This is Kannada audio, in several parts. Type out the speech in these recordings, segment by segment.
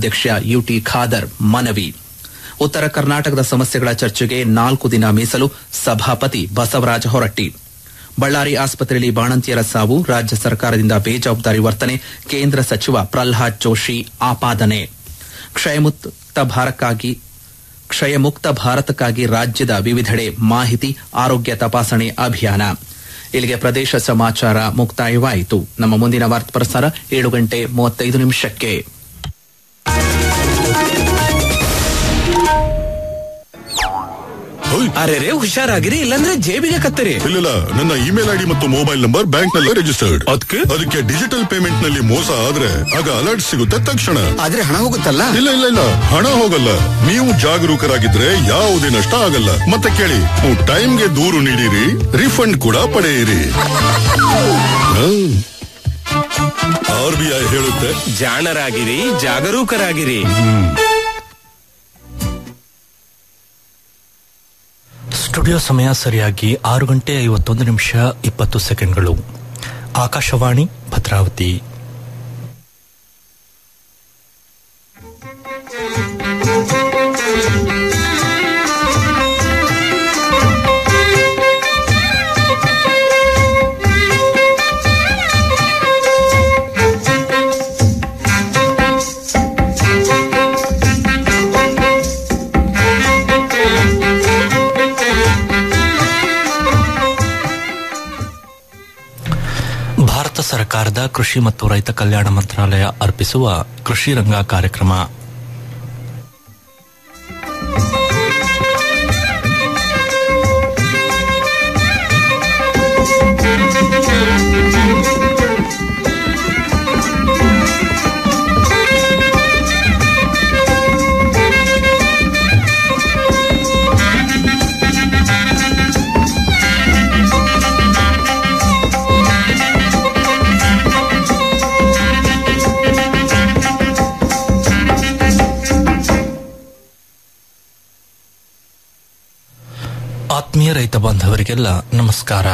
ಅಧ್ಯಕ್ಷ ಯುಟಿ ಖಾದರ್ ಮನವಿ ಉತ್ತರ ಕರ್ನಾಟಕದ ಸಮಸ್ಯೆಗಳ ಚರ್ಚೆಗೆ ನಾಲ್ಕು ದಿನ ಮೀಸಲು ಸಭಾಪತಿ ಬಸವರಾಜ ಹೊರಟ್ಟಿ ಬಳ್ಳಾರಿ ಆಸ್ಪತ್ರೆಯಲ್ಲಿ ಬಾಣಂತಿಯರ ಸಾವು ರಾಜ್ಯ ಸರ್ಕಾರದಿಂದ ಬೇಜವಾಬ್ದಾರಿ ವರ್ತನೆ ಕೇಂದ್ರ ಸಚಿವ ಪ್ರಲ್ಹಾದ್ ಜೋಶಿ ಆಪಾದನೆ ಕ್ಷಯಮುಕ್ತ ಭಾರಕ್ಕಾಗಿ ಕ್ಷಯಮುಕ್ತ ಭಾರತಕ್ಕಾಗಿ ರಾಜ್ಯದ ವಿವಿಧೆಡೆ ಮಾಹಿತಿ ಆರೋಗ್ಯ ತಪಾಸಣೆ ಅಭಿಯಾನ ಇಲ್ಲಿಗೆ ಪ್ರದೇಶ ಸಮಾಚಾರ ಮುಕ್ತಾಯವಾಯಿತು ನಮ್ಮ ಮುಂದಿನ ವಾರ್ತಾ ಪ್ರಸಾರ ಏಳು ಗಂಟೆ ಮೂವತ್ತೈದು ನಿಮಿಷಕ್ಕೆ ಅರೆ ರೇ ಹುಷಾರಾಗಿರಿ ಇಲ್ಲಾಂದ್ರೆ ಜೇಬಿಗೆ ಕತ್ತರಿ ಇಲ್ಲ ನನ್ನ ಇಮೇಲ್ ಐಡಿ ಮತ್ತು ಮೊಬೈಲ್ ನಂಬರ್ ಬ್ಯಾಂಕ್ ನಲ್ಲಿ ರಿಜಿಸ್ಟರ್ಡ್ ಅದ್ಕೆ? ಅದಕ್ಕೆ ಡಿಜಿಟಲ್ ಪೇಮೆಂಟ್ ನಲ್ಲಿ ಮೋಸ ಆದ್ರೆ ಆಗ ಅಲರ್ಟ್ ಸಿಗುತ್ತೆ ತಕ್ಷಣ ಆದ್ರೆ ಹಣ ಹೋಗುತ್ತಲ್ಲ ಇಲ್ಲ ಇಲ್ಲ ಇಲ್ಲ ಹಣ ಹೋಗಲ್ಲ ನೀವು ಜಾಗರೂಕರಾಗಿದ್ರೆ ಯಾವುದೇ ನಷ್ಟ ಆಗಲ್ಲ ಮತ್ತೆ ಕೇಳಿ ನೀವು ಟೈಮ್ಗೆ ದೂರು ನೀಡಿರಿ ರಿಫಂಡ್ ಕೂಡ ಪಡೆಯಿರಿ ಆರ್ ಬಿ ಐ ಹೇಳುತ್ತೆ ಜಾಣರಾಗಿರಿ ಜಾಗರೂಕರಾಗಿರಿ ಸ್ಟುಡಿಯೋ ಸಮಯ ಸರಿಯಾಗಿ ಆರು ಗಂಟೆ ಐವತ್ತೊಂದು ನಿಮಿಷ ಇಪ್ಪತ್ತು ಸೆಕೆಂಡ್ಗಳು ಆಕಾಶವಾಣಿ ಭದ್ರಾವತಿ ಭಾರತ ಸರ್ಕಾರದ ಕೃಷಿ ಮತ್ತು ರೈತ ಕಲ್ಯಾಣ ಮಂತ್ರಾಲಯ ಅರ್ಪಿಸುವ ಕೃಷಿ ರಂಗ ಕಾರ್ಯಕ್ರಮ ಆತ್ಮೀಯ ರೈತ ಬಾಂಧವರಿಗೆಲ್ಲ ನಮಸ್ಕಾರ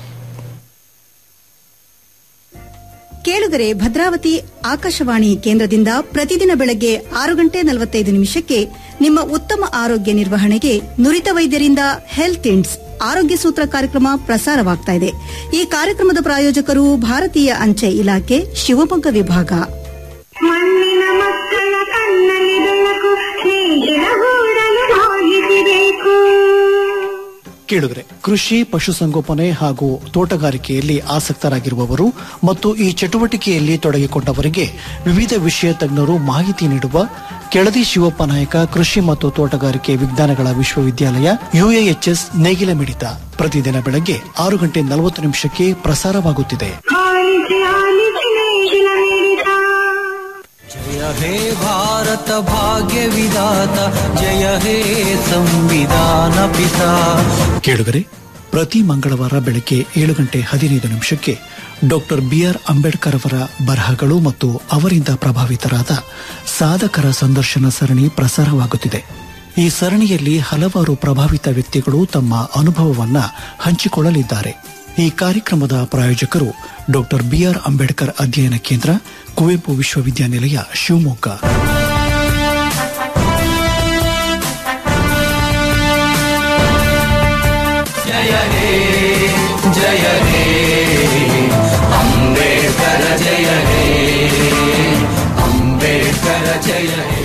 ಕೇಳುಗರೆ ಭದ್ರಾವತಿ ಆಕಾಶವಾಣಿ ಕೇಂದ್ರದಿಂದ ಪ್ರತಿದಿನ ಬೆಳಗ್ಗೆ ಆರು ಗಂಟೆ ನಲವತ್ತೈದು ನಿಮಿಷಕ್ಕೆ ನಿಮ್ಮ ಉತ್ತಮ ಆರೋಗ್ಯ ನಿರ್ವಹಣೆಗೆ ನುರಿತ ವೈದ್ಯರಿಂದ ಹೆಲ್ತ್ ಇಂಡ್ಸ್ ಆರೋಗ್ಯ ಸೂತ್ರ ಕಾರ್ಯಕ್ರಮ ಪ್ರಸಾರವಾಗ್ತಾ ಇದೆ ಈ ಕಾರ್ಯಕ್ರಮದ ಪ್ರಾಯೋಜಕರು ಭಾರತೀಯ ಅಂಚೆ ಇಲಾಖೆ ಶಿವಮೊಗ್ಗ ವಿಭಾಗ ಮಣ್ಣಿನ ಮಕ್ಕಳ ಕಣ್ಣಲ್ಲಿ ಬೆಳಕು ಸ್ನೇಹಿತರ ಗೂಡಲು ಹೋಗಿಸಬೇಕು ಕೇಳುಗರೆ ಕೃಷಿ ಪಶುಸಂಗೋಪನೆ ಹಾಗೂ ತೋಟಗಾರಿಕೆಯಲ್ಲಿ ಆಸಕ್ತರಾಗಿರುವವರು ಮತ್ತು ಈ ಚಟುವಟಿಕೆಯಲ್ಲಿ ತೊಡಗಿಕೊಂಡವರಿಗೆ ವಿವಿಧ ವಿಷಯ ತಜ್ಞರು ಮಾಹಿತಿ ನೀಡುವ ಕೆಳದಿ ಶಿವಪ್ಪ ನಾಯಕ ಕೃಷಿ ಮತ್ತು ತೋಟಗಾರಿಕೆ ವಿಜ್ಞಾನಗಳ ವಿಶ್ವವಿದ್ಯಾಲಯ ಯುಎಎಚ್ಎಸ್ ನೇಗಿಲ ಮಿಡಿತ ಪ್ರತಿದಿನ ಬೆಳಗ್ಗೆ ಆರು ಗಂಟೆ ನಲವತ್ತು ನಿಮಿಷಕ್ಕೆ ಪ್ರಸಾರವಾಗುತ್ತಿದೆ ಆಲಿಸಿ ಆಲಿಸಿ ನೇಗಿಲ ಮಿಡಿತ ಜಯ ಹೇ ಭಾರತ ಭಾಗ್ಯ ವಿಧಾತ ಜಯ ಹೇ ಸಂವಿಧಾನ ಪಿತಾ ಕೇಳುಗರೆ ಪ್ರತಿ ಮಂಗಳವಾರ ಬೆಳಗ್ಗೆ ಏಳು ಗಂಟೆ ಹದಿನೈದು ನಿಮಿಷಕ್ಕೆ ಡಾಕ್ಟರ್ ಬಿಆರ್ ಅಂಬೇಡ್ಕರ್ ಅವರ ಬರಹಗಳು ಮತ್ತು ಅವರಿಂದ ಪ್ರಭಾವಿತರಾದ ಸಾಧಕರ ಸಂದರ್ಶನ ಸರಣಿ ಪ್ರಸಾರವಾಗುತ್ತಿದೆ ಈ ಸರಣಿಯಲ್ಲಿ ಹಲವಾರು ಪ್ರಭಾವಿತ ವ್ಯಕ್ತಿಗಳು ತಮ್ಮ ಅನುಭವವನ್ನ ಹಂಚಿಕೊಳ್ಳಲಿದ್ದಾರೆ ಈ ಕಾರ್ಯಕ್ರಮದ ಪ್ರಾಯೋಜಕರು ಡಾಕ್ಟರ್ ಬಿಆರ್ ಅಂಬೇಡ್ಕರ್ ಅಧ್ಯಯನ ಕೇಂದ್ರ ಕುವೆಂಪು ವಿಶ್ವವಿದ್ಯಾನಿಲಯ ಶಿವಮೊಗ್ಗ ಜಯ ಹೇ ಜಯ ಹೇ ಅಂಬೇಡ್ಕರ ಜಯ ಹೇ ಅಂಬೇಡ್ಕರ ಜಯ ಹೇ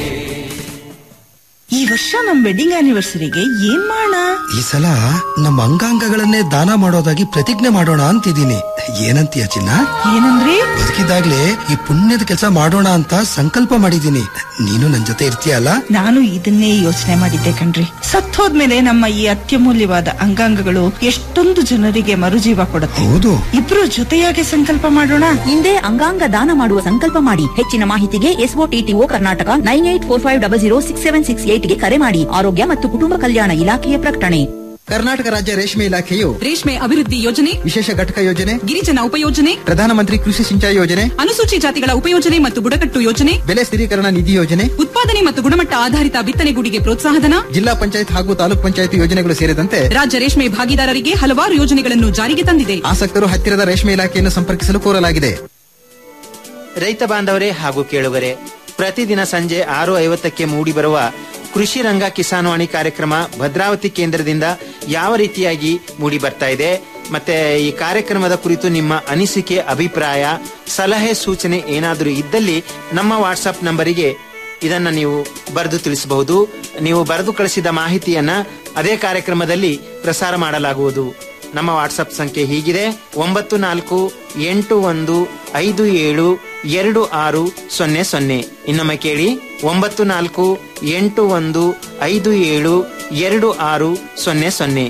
ಈ ವರ್ಷ ನಮ್ ವೆಡ್ಡಿಂಗ್ ಆನಿವರ್ಸರಿಗೆ ಏನ್ ಮಾಡೋಣ ಈ ಸಲ ನಮ್ಮ ಅಂಗಾಂಗಗಳನ್ನೇ ದಾನ ಮಾಡೋದಾಗಿ ಪ್ರತಿಜ್ಞೆ ಮಾಡೋಣ ಅಂತಿದ್ದೀನಿ ಏನಂತೀಯ ಚಿನ್ನ ಏನಂದ್ರಿ ಬದುಕಿದಾಗ್ಲೇ ಈ ಪುಣ್ಯದ ಕೆಲಸ ಮಾಡೋಣ ಅಂತ ಸಂಕಲ್ಪ ಮಾಡಿದ್ದೀನಿ ನೀನು ನನ್ ಜೊತೆ ಇರ್ತೀಯಲ್ಲ ನಾನು ಇದನ್ನೇ ಯೋಚನೆ ಮಾಡಿದ್ದೆ ಕಣ್ರಿ ಸತ್ತೋದ್ಮೇಲೆ ನಮ್ಮ ಈ ಅತ್ಯಮೂಲ್ಯವಾದ ಅಂಗಾಂಗಗಳು ಎಷ್ಟೊಂದು ಜನರಿಗೆ ಮರುಜೀವ ಕೊಡುತ್ತೆ ಹೌದು ಇಬ್ರು ಜೊತೆಯಾಗಿ ಸಂಕಲ್ಪ ಮಾಡೋಣ ಹಿಂದೆ ಅಂಗಾಂಗ ದಾನ ಮಾಡುವ ಸಂಕಲ್ಪ ಮಾಡಿ ಹೆಚ್ಚಿನ ಮಾಹಿತಿಗೆ ಎಸ್ಒಟಿಟಿಒ Karnataka nine eight four five double zero six seven six ಏಟ್ಗೆ ಕರೆ ಮಾಡಿ ಆರೋಗ್ಯ ಮತ್ತು ಕುಟುಂಬ ಕಲ್ಯಾಣ ಇಲಾಖೆಯ ಪ್ರಕಟಣೆ ಕರ್ನಾಟಕ ರಾಜ್ಯ ರೇಷ್ಮೆ ಇಲಾಖೆಯು ರೇಷ್ಮೆ ಅಭಿವೃದ್ಧಿ ಯೋಜನೆ ವಿಶೇಷ ಘಟಕ ಯೋಜನೆ ಗಿರಿಜನ ಉಪಯೋಜನೆ ಪ್ರಧಾನಮಂತ್ರಿ ಕೃಷಿ ಸಿಂಚಾಯಿ ಯೋಜನೆ ಅನುಸೂಚಿ ಜಾತಿಗಳ ಉಪಯೋಜನೆ ಮತ್ತು ಬುಡಕಟ್ಟು ಯೋಜನೆ ಬೆಲೆ ಸ್ಥಿರೀಕರಣ ನಿಧಿ ಯೋಜನೆ ಉತ್ಪಾದನೆ ಮತ್ತು ಗುಣಮಟ್ಟ ಆಧಾರಿತ ಬಿತ್ತನೆಗೂಡಿಗೆ ಪ್ರೋತ್ಸಾಹಧನ ಜಿಲ್ಲಾ ಪಂಚಾಯತ್ ಹಾಗೂ ತಾಲೂಕ್ ಪಂಚಾಯತ್ ಯೋಜನೆಗಳು ಸೇರಿದಂತೆ ರಾಜ್ಯ ರೇಷ್ಮೆ ಭಾಗಿದಾರರಿಗೆ ಹಲವಾರು ಯೋಜನೆಗಳನ್ನು ಜಾರಿಗೆ ತಂದಿದೆ ಆಸಕ್ತರು ಹತ್ತಿರದ ರೇಷ್ಮೆ ಇಲಾಖೆಯನ್ನು ಸಂಪರ್ಕಿಸಲು ಕೋರಲಾಗಿದೆ ರೈತ ಬಾಂಧವರೇ ಹಾಗೂ ಕೇಳುಗರೆ ಪ್ರತಿದಿನ ಸಂಜೆ ಆರು ಐವತ್ತಕ್ಕೆ ಮೂಡಿಬರುವ ಕೃಷಿ ರಂಗ ಕಿಸಾನ್ವಾಣಿ ಕಾರ್ಯಕ್ರಮ ಭದ್ರಾವತಿ ಕೇಂದ್ರದಿಂದ ಯಾವ ರೀತಿಯಾಗಿ ಮೂಡಿ ಬರ್ತಾ ಇದೆ ಮತ್ತೆ ಈ ಕಾರ್ಯಕ್ರಮದ ಕುರಿತು ನಿಮ್ಮ ಅನಿಸಿಕೆ ಅಭಿಪ್ರಾಯ ಸಲಹೆ ಸೂಚನೆ ಏನಾದರೂ ಇದ್ದಲ್ಲಿ ನಮ್ಮ ವಾಟ್ಸಪ್ ನಂಬರಿಗೆ ಇದನ್ನ ನೀವು ಬರೆದು ತಿಳಿಸಬಹುದು ನೀವು ಬರೆದು ಕಳಿಸಿದ ಮಾಹಿತಿಯನ್ನ ಅದೇ ಕಾರ್ಯಕ್ರಮದಲ್ಲಿ ಪ್ರಸಾರ ಮಾಡಲಾಗುವುದು ನಮ್ಮ ವಾಟ್ಸಪ್ ಸಂಖ್ಯೆ ಹೀಗಿದೆ ಒಂಬತ್ತು ನಾಲ್ಕು ಎಂಟು ಒಂದು ಐದು ಏಳು ಎರಡು ಆರು ಸೊನ್ನೆ ಸೊನ್ನೆ ಇನ್ನೊಮ್ಮೆ ಕೇಳಿ ಒಂಬತ್ತು ನಾಲ್ಕು ಎಂಟು ಒಂದು ಐದು ಏಳು ಎರಡು ಆರು ಸೊನ್ನೆ ಸೊನ್ನೆ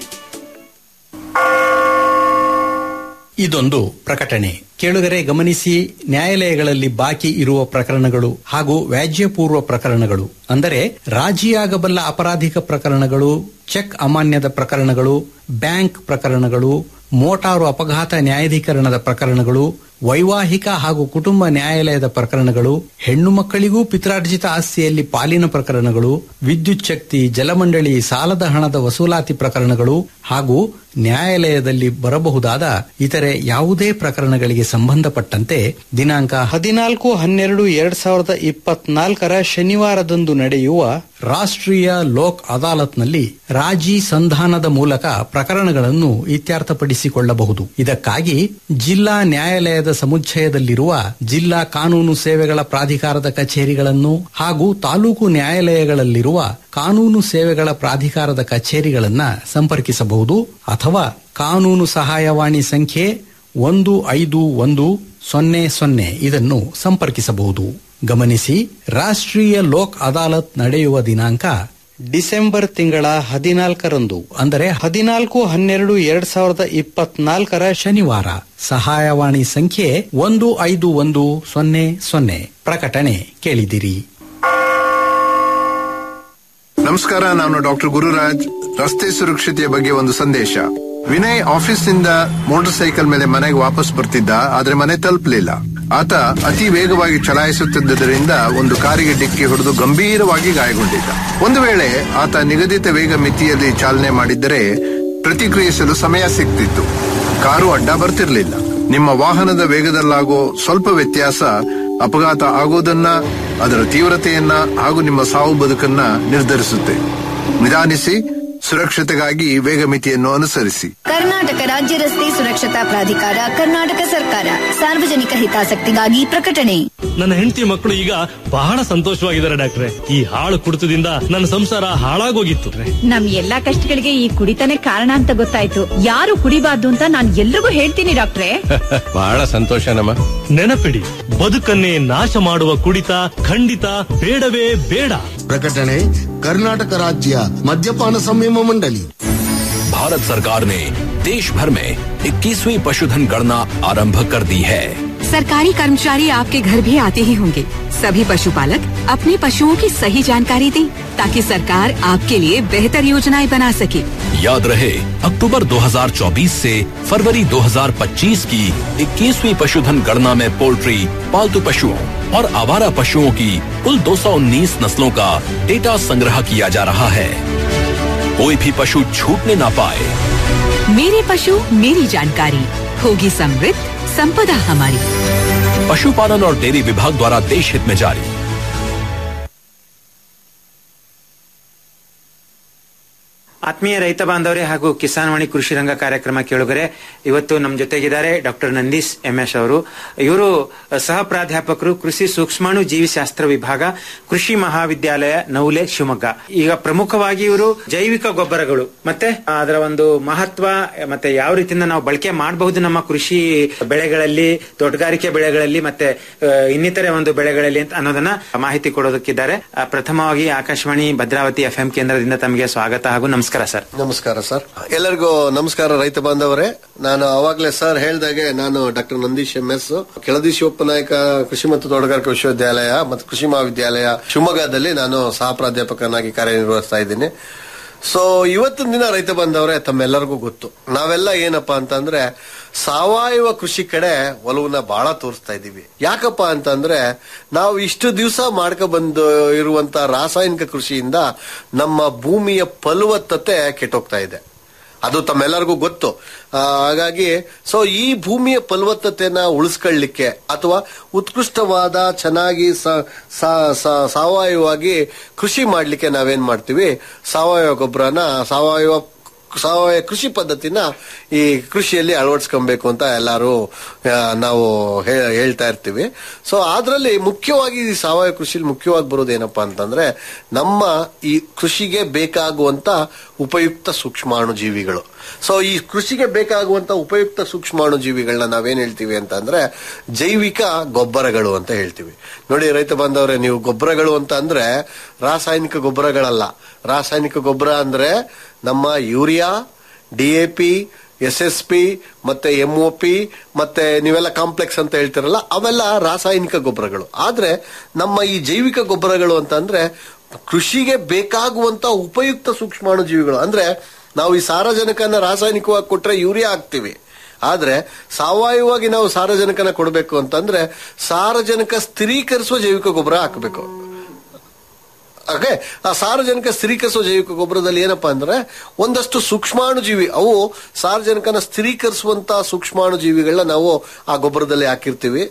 ಇದೊಂದು ಪ್ರಕಟಣೆ ಕೇಳುಗರೆ ಗಮನಿಸಿ ನ್ಯಾಯಾಲಯಗಳಲ್ಲಿ ಬಾಕಿ ಇರುವ ಪ್ರಕರಣಗಳು ಹಾಗೂ ವ್ಯಾಜ್ಯಪೂರ್ವ ಪ್ರಕರಣಗಳು ಅಂದರೆ ರಾಜಿಯಾಗಬಲ್ಲ ಅಪರಾಧಿಕ ಪ್ರಕರಣಗಳು ಚೆಕ್ ಅಮಾನ್ಯದ ಪ್ರಕರಣಗಳು ಬ್ಯಾಂಕ್ ಪ್ರಕರಣಗಳು ಮೋಟಾರು ಅಪಘಾತ ನ್ಯಾಯಾಧೀಕರಣದ ಪ್ರಕರಣಗಳು ವೈವಾಹಿಕ ಹಾಗೂ ಕುಟುಂಬ ನ್ಯಾಯಾಲಯದ ಪ್ರಕರಣಗಳು ಹೆಣ್ಣು ಮಕ್ಕಳಿಗೂ ಪಿತ್ರಾರ್ಜಿತ ಆಸ್ತಿಯಲ್ಲಿ ಪಾಲಿನ ಪ್ರಕರಣಗಳು ವಿದ್ಯುತ್ ಶಕ್ತಿ ಜಲಮಂಡಳಿ ಸಾಲದ ಹಣದ ವಸೂಲಾತಿ ಪ್ರಕರಣಗಳು ಹಾಗೂ ನ್ಯಾಯಾಲಯದಲ್ಲಿ ಬರಬಹುದಾದ ಇತರೆ ಯಾವುದೇ ಪ್ರಕರಣಗಳಿಗೆ ಸಂಬಂಧಪಟ್ಟಂತೆ ದಿನಾಂಕ ಹದಿನಾಲ್ಕು ಹನ್ನೆರಡು ಎರಡ್ ಸಾವಿರದ ಇಪ್ಪತ್ನಾಲ್ಕರ ಶನಿವಾರದಂದು ನಡೆಯುವ ರಾಷ್ಟ್ರೀಯ ಲೋಕ್ ಅದಾಲತ್ನಲ್ಲಿ ರಾಜಿ ಸಂಧಾನದ ಮೂಲಕ ಪ್ರಕರಣಗಳನ್ನು ಇತ್ಯರ್ಥಪಡಿಸಿಕೊಳ್ಳಬಹುದು ಇದಕ್ಕಾಗಿ ಜಿಲ್ಲಾ ನ್ಯಾಯಾಲಯದ ಸಮುಚ್ಚಯದಲ್ಲಿರುವ ಜಿಲ್ಲಾ ಕಾನೂನು ಸೇವೆಗಳ ಪ್ರಾಧಿಕಾರದ ಕಚೇರಿಗಳನ್ನು ಹಾಗೂ ತಾಲೂಕು ನ್ಯಾಯಾಲಯಗಳಲ್ಲಿರುವ ಕಾನೂನು ಸೇವೆಗಳ ಪ್ರಾಧಿಕಾರದ ಕಚೇರಿಗಳನ್ನ ಸಂಪರ್ಕಿಸಬಹುದು ಅಥವಾ ಕಾನೂನು ಸಹಾಯವಾಣಿ ಸಂಖ್ಯೆ ಒಂದು ಐದು ಒಂದು ಸೊನ್ನೆ ಸೊನ್ನೆ ಇದನ್ನು ಸಂಪರ್ಕಿಸಬಹುದು ಗಮನಿಸಿ ರಾಷ್ಟ್ರೀಯ ಲೋಕ್ ಅದಾಲತ್ ನಡೆಯುವ ದಿನಾಂಕ ಡಿಸೆಂಬರ್ ತಿಂಗಳ ಹದಿನಾಲ್ಕರಂದು ಅಂದರೆ ಹದಿನಾಲ್ಕು ಹನ್ನೆರಡು ಎರಡ್ ಸಾವಿರದ ಇಪ್ಪತ್ನಾಲ್ಕರ ಶನಿವಾರ ಸಹಾಯವಾಣಿ ಸಂಖ್ಯೆ ಒಂದು ಐದು ಒಂದು ಸೊನ್ನೆ ಸೊನ್ನೆ ಪ್ರಕಟಣೆ ಕೇಳಿದಿರಿ ನಮಸ್ಕಾರ ನಾನು ಡಾಕ್ಟರ್ ಗುರುರಾಜ್ ರಸ್ತೆ ಸುರಕ್ಷತೆಯ ಬಗ್ಗೆ ಒಂದು ಸಂದೇಶ ವಿನಯ್ ಆಫೀಸ್ನಿಂದ ಮೋಟಾರ್ ಸೈಕಲ್ ಮೇಲೆ ಮನೆಗೆ ವಾಪಸ್ ಬರ್ತಿದ್ದ ಆದ್ರೆ ಮನೆ ತಲುಪಲಿಲ್ಲ ಆತ ಅತಿ ವೇಗವಾಗಿ ಚಲಾಯಿಸುತ್ತಿದ್ದರಿಂದ ಒಂದು ಕಾರಿಗೆ ಡಿಕ್ಕಿ ಹೊಡೆದು ಗಂಭೀರವಾಗಿ ಗಾಯಗೊಂಡಿದ್ದ ಒಂದು ವೇಳೆ ಆತ ನಿಗದಿತ ವೇಗ ಮಿತಿಯಲ್ಲಿ ಚಾಲನೆ ಮಾಡಿದ್ದರೆ ಪ್ರತಿಕ್ರಿಯಿಸಲು ಸಮಯ ಸಿಗ್ತಿತ್ತು ಕಾರು ಅಡ್ಡ ಬರ್ತಿರ್ಲಿಲ್ಲ ನಿಮ್ಮ ವಾಹನದ ವೇಗದಲ್ಲಾಗೋ ಸ್ವಲ್ಪ ವ್ಯತ್ಯಾಸ ಅಪಘಾತ ಆಗೋದನ್ನ ಅದರ ತೀವ್ರತೆಯನ್ನ ಹಾಗೂ ನಿಮ್ಮ ಸಾವು ಬದುಕನ್ನ ನಿರ್ಧರಿಸುತ್ತೆ ನಿಧಾನಿಸಿ ಸುರಕ್ಷತೆಗಾಗಿ ವೇಗ ಮಿತಿಯನ್ನು ಅನುಸರಿಸಿ ಕರ್ನಾಟಕ ರಾಜ್ಯ ರಸ್ತೆ ಸುರಕ್ಷತಾ ಪ್ರಾಧಿಕಾರ ಕರ್ನಾಟಕ ಸರ್ಕಾರ ಸಾರ್ವಜನಿಕ ಹಿತಾಸಕ್ತಿಗಾಗಿ ಪ್ರಕಟಣೆ ನನ್ನ ಹೆಂಡತಿ ಮಕ್ಕಳು ಈಗ ಬಹಳ ಸಂತೋಷವಾಗಿದ್ದಾರೆ ಡಾಕ್ಟ್ರೆ ಈ ಹಾಳು ಕುಡಿತದಿಂದ ನನ್ನ ಸಂಸಾರ ಹಾಳಾಗೋಗಿತ್ತು ನಮ್ ಎಲ್ಲಾ ಕಷ್ಟಗಳಿಗೆ ಈ ಕುಡಿತಾನೆ ಕಾರಣ ಅಂತ ಗೊತ್ತಾಯ್ತು ಯಾರು ಕುಡಿಬಾರ್ದು ಅಂತ ನಾನ್ ಎಲ್ರಿಗೂ ಹೇಳ್ತೀನಿ ಡಾಕ್ಟ್ರೆ ಬಹಳ ಸಂತೋಷ ನಮ್ಮ ನೆನಪಿಡಿ ಬದುಕನ್ನೇ ನಾಶ ಮಾಡುವ ಕುಡಿತ ಖಂಡಿತ ಬೇಡವೇ ಬೇಡ ಪ್ರಕಟಣೆ ಕರ್ನಾಟಕ ರಾಜ್ಯ ಮದ್ಯಪಾನ ಸಂಯಮ ಮಂಡಳಿ भारत सरकार ने देश भर में 21वीं पशुधन गणना आरंभ कर दी है सरकारी कर्मचारी आपके घर भी आते ही होंगे सभी पशुपालक अपने पशुओं की सही जानकारी दें ताकि सरकार आपके लिए बेहतर योजनाएं बना सके याद रहे अक्टूबर 2024 से फरवरी 2025 की 21वीं पशुधन गणना में पोल्ट्री पालतू पशुओं और आवारा पशुओं की कुल 219 नस्लों का डेटा संग्रह किया जा रहा है कोई भी पशु छूटने ना पाए मेरे पशु मेरी जानकारी होगी समृद्ध संपदा हमारी पशुपालन और डेयरी विभाग द्वारा देश हित में जारी ಆತ್ಮೀಯ ರೈತ ಬಾಂಧವರೇ ಹಾಗೂ ಕಿಸಾನ್ ವಾಣಿ ಕೃಷಿ ರಂಗ ಕಾರ್ಯಕ್ರಮ ಕೇಳುಗರೆ ಇವತ್ತು ನಮ್ಮ ಜೊತೆಗಿದ್ದಾರೆ ಡಾಕ್ಟರ್ ನಂದೀಶ್ ಎಂ ಎಸ್ ಅವರು ಇವರು ಸಹ ಪ್ರಾಧ್ಯಾಪಕರು ಕೃಷಿ ಸೂಕ್ಷ್ಮಾಣು ಜೀವಿಶಾಸ್ತ್ರ ವಿಭಾಗ ಕೃಷಿ ಮಹಾವಿದ್ಯಾಲಯ ನೌಲೆ ಶಿವಮೊಗ್ಗ ಈಗ ಪ್ರಮುಖವಾಗಿ ಇವರು ಜೈವಿಕ ಗೊಬ್ಬರಗಳು ಮತ್ತೆ ಅದರ ಒಂದು ಮಹತ್ವ ಮತ್ತೆ ಯಾವ ರೀತಿಯಿಂದ ನಾವು ಬಳಕೆ ಮಾಡಬಹುದು ನಮ್ಮ ಕೃಷಿ ಬೆಳೆಗಳಲ್ಲಿ ತೋಟಗಾರಿಕೆ ಬೆಳೆಗಳಲ್ಲಿ ಮತ್ತೆ ಆ, ಇನ್ನಿತರೆ ಒಂದು ಬೆಳೆಗಳಲ್ಲಿ ಅಂತ ಅನ್ನೋದನ್ನ ಮಾಹಿತಿ ಕೊಡೋದಕ್ಕಿದ್ದಾರೆ ಆ, ಪ್ರಥಮವಾಗಿ ಆಕಾಶವಾಣಿ ಭದ್ರಾವತಿ ಎಫ್ ಕೇಂದ್ರದಿಂದ ತಮಗೆ ಸ್ವಾಗತ ಹಾಗೂ ನಮಸ್ಕಾರ ಸರ್ ನಮಸ್ಕಾರ ಸರ್ ಎಲ್ಲರಿಗೂ ನಮಸ್ಕಾರ ರೈತ ಬಾಂಧವರೇ ನಾನು ಅವಾಗಲೇ ಸರ್ ಹೇಳ್ದಾಗೆ ನಾನು doctor Nandish M S Keladi Shivappa Nayaka ಕೃಷಿ ಮತ್ತು ತೋಟಗಾರಿಕಾ ವಿಶ್ವವಿದ್ಯಾಲಯ ಮತ್ತು ಕೃಷಿ ಮಹಾವಿದ್ಯಾಲಯ ಶಿವಮೊಗ್ಗದಲ್ಲಿ ನಾನು ಸಹ ಪ್ರಾಧ್ಯಾಪಕನಾಗಿ ಕಾರ್ಯನಿರ್ವಹಿಸ್ತಾ ಇದ್ದೀನಿ ಸೊ ಇವತ್ತಿನ ದಿನ ರೈತ ಬಂದವರೇ ತಮ್ಮೆಲ್ಲರಿಗೂ ಗೊತ್ತು ನಾವೆಲ್ಲ ಏನಪ್ಪಾ ಅಂತಂದ್ರೆ ಸಾವಯವ ಕೃಷಿ ಕಡೆ ಒಲವನ್ನ ಬಹಳ ತೋರಿಸ್ತಾ ಇದ್ದೀವಿ ಯಾಕಪ್ಪ ಅಂತಂದ್ರೆ ನಾವು ಇಷ್ಟು ದಿವಸ ಮಾಡ್ಕೊ ಬಂದು ಇರುವಂತ ರಾಸಾಯನಿಕ ಕೃಷಿಯಿಂದ ನಮ್ಮ ಭೂಮಿಯ ಫಲವತ್ತತೆ ಕೆಟ್ಟೋಗ್ತಾ ಇದೆ ಅದು ತಮ್ಮೆಲ್ಲರಿಗೂ ಗೊತ್ತು ಆ, ಹಾಗಾಗಿ ಸೊ ಈ ಭೂಮಿಯ ಫಲವತ್ತತೆನ ಉಳಿಸ್ಕೊಳ್ಳಿಕ್ಕೆ ಅಥವಾ ಉತ್ಕೃಷ್ಟವಾದ ಚೆನ್ನಾಗಿ ಸ- ಸ- ಸ- ಸಾವಯವವಾಗಿ ಕೃಷಿ ಮಾಡ್ಲಿಕ್ಕೆ ನಾವೇನ್ ಮಾಡ್ತೀವಿ ಸಾವಯವ ಗೊಬ್ಬರನ ಸಾವಯವ ಸಾವಯವ ಕೃಷಿ ಪದ್ಧತಿನ ಈ ಕೃಷಿಯಲ್ಲಿ ಅಳವಡಿಸ್ಕೊಬೇಕು ಅಂತ ಎಲ್ಲರೂ ಆ, ನಾವು ಹೇ- ಹೇಳ್ತಾ ಇರ್ತೀವಿ ಸೊ ಅದರಲ್ಲಿ ಮುಖ್ಯವಾಗಿ ಈ ಸಾವಯವ ಕೃಷಿಲಿ ಮುಖ್ಯವಾಗಿ ಬರೋದು ಏನಪ್ಪಾ ಅಂತಂದ್ರೆ ನಮ್ಮ ಈ ಕೃಷಿಗೆ ಬೇಕಾಗುವಂತ ಉಪಯುಕ್ತ ಸೂಕ್ಷ್ಮಾಣು ಜೀವಿಗಳು ಸೊ ಈ ಕೃಷಿಗೆ ಬೇಕಾಗುವಂತ ಉಪಯುಕ್ತ ಸೂಕ್ಷ್ಮಾಣು ಜೀವಿಗಳನ್ನ ನಾವೇನ್ ಹೇಳ್ತೀವಿ ಅಂತಂದ್ರೆ ಜೈವಿಕ ಗೊಬ್ಬರಗಳು ಅಂತ ಹೇಳ್ತೀವಿ ನೋಡಿ ರೈತ ಬಾಂಧವರೇ ನೀವು ಗೊಬ್ಬರಗಳು ಅಂತ ಅಂದ್ರೆ ರಾಸಾಯನಿಕ ಗೊಬ್ಬರಗಳಲ್ಲ ರಾಸಾಯನಿಕ ಗೊಬ್ಬರ ಅಂದ್ರೆ ನಮ್ಮ urea D A P S S P ಮತ್ತೆ ಎಂ ಒ ಪಿ ಮತ್ತೆ ನೀವೆಲ್ಲ ಕಾಂಪ್ಲೆಕ್ಸ್ ಅಂತ ಹೇಳ್ತಿರಲ್ಲ ಅವೆಲ್ಲ ರಾಸಾಯನಿಕ ಗೊಬ್ಬರಗಳು ಆದ್ರೆ ನಮ್ಮ ಈ ಜೈವಿಕ ಗೊಬ್ಬರಗಳು ಅಂತಂದ್ರೆ ಕೃಷಿಗೆ ಬೇಕಾಗುವಂತ ಉಪಯುಕ್ತ ಸೂಕ್ಷ್ಮಾಣು ಜೀವಿಗಳು ಅಂದ್ರೆ ನಾವು ಈ ಸಾರಜನಕನ ರಾಸಾಯನಿಕವಾಗಿ ಕೊಟ್ರೆ ಯೂರಿಯಾ ಹಾಕ್ತಿವಿ ಆದ್ರೆ ಸಾವಯವವಾಗಿ ನಾವು ಸಾರಜನಕನ ಕೊಡಬೇಕು ಅಂತಂದ್ರೆ ಸಾರಜನಕ ಸ್ಥಿರೀಕರಿಸುವ ಜೈವಿಕ ಗೊಬ್ಬರ ಹಾಕಬೇಕು ಹಾಗೆ ಆ ಸಾರಜನಕ ಸ್ಥಿರೀಕರಿಸುವ ಜೈವಿಕ ಗೊಬ್ಬರದಲ್ಲಿ ಏನಪ್ಪಾ ಅಂದ್ರೆ ಒಂದಷ್ಟು ಸೂಕ್ಷ್ಮಾಣು ಜೀವಿ ಅವು ಸಾರಜನಕನ ಸ್ಥಿರೀಕರಿಸುವಂತ ಸೂಕ್ಷ್ಮಾಣು ಜೀವಿಗಳನ್ನ ನಾವು ಆ ಗೊಬ್ಬರದಲ್ಲಿ ಹಾಕಿರ್ತೀವಿ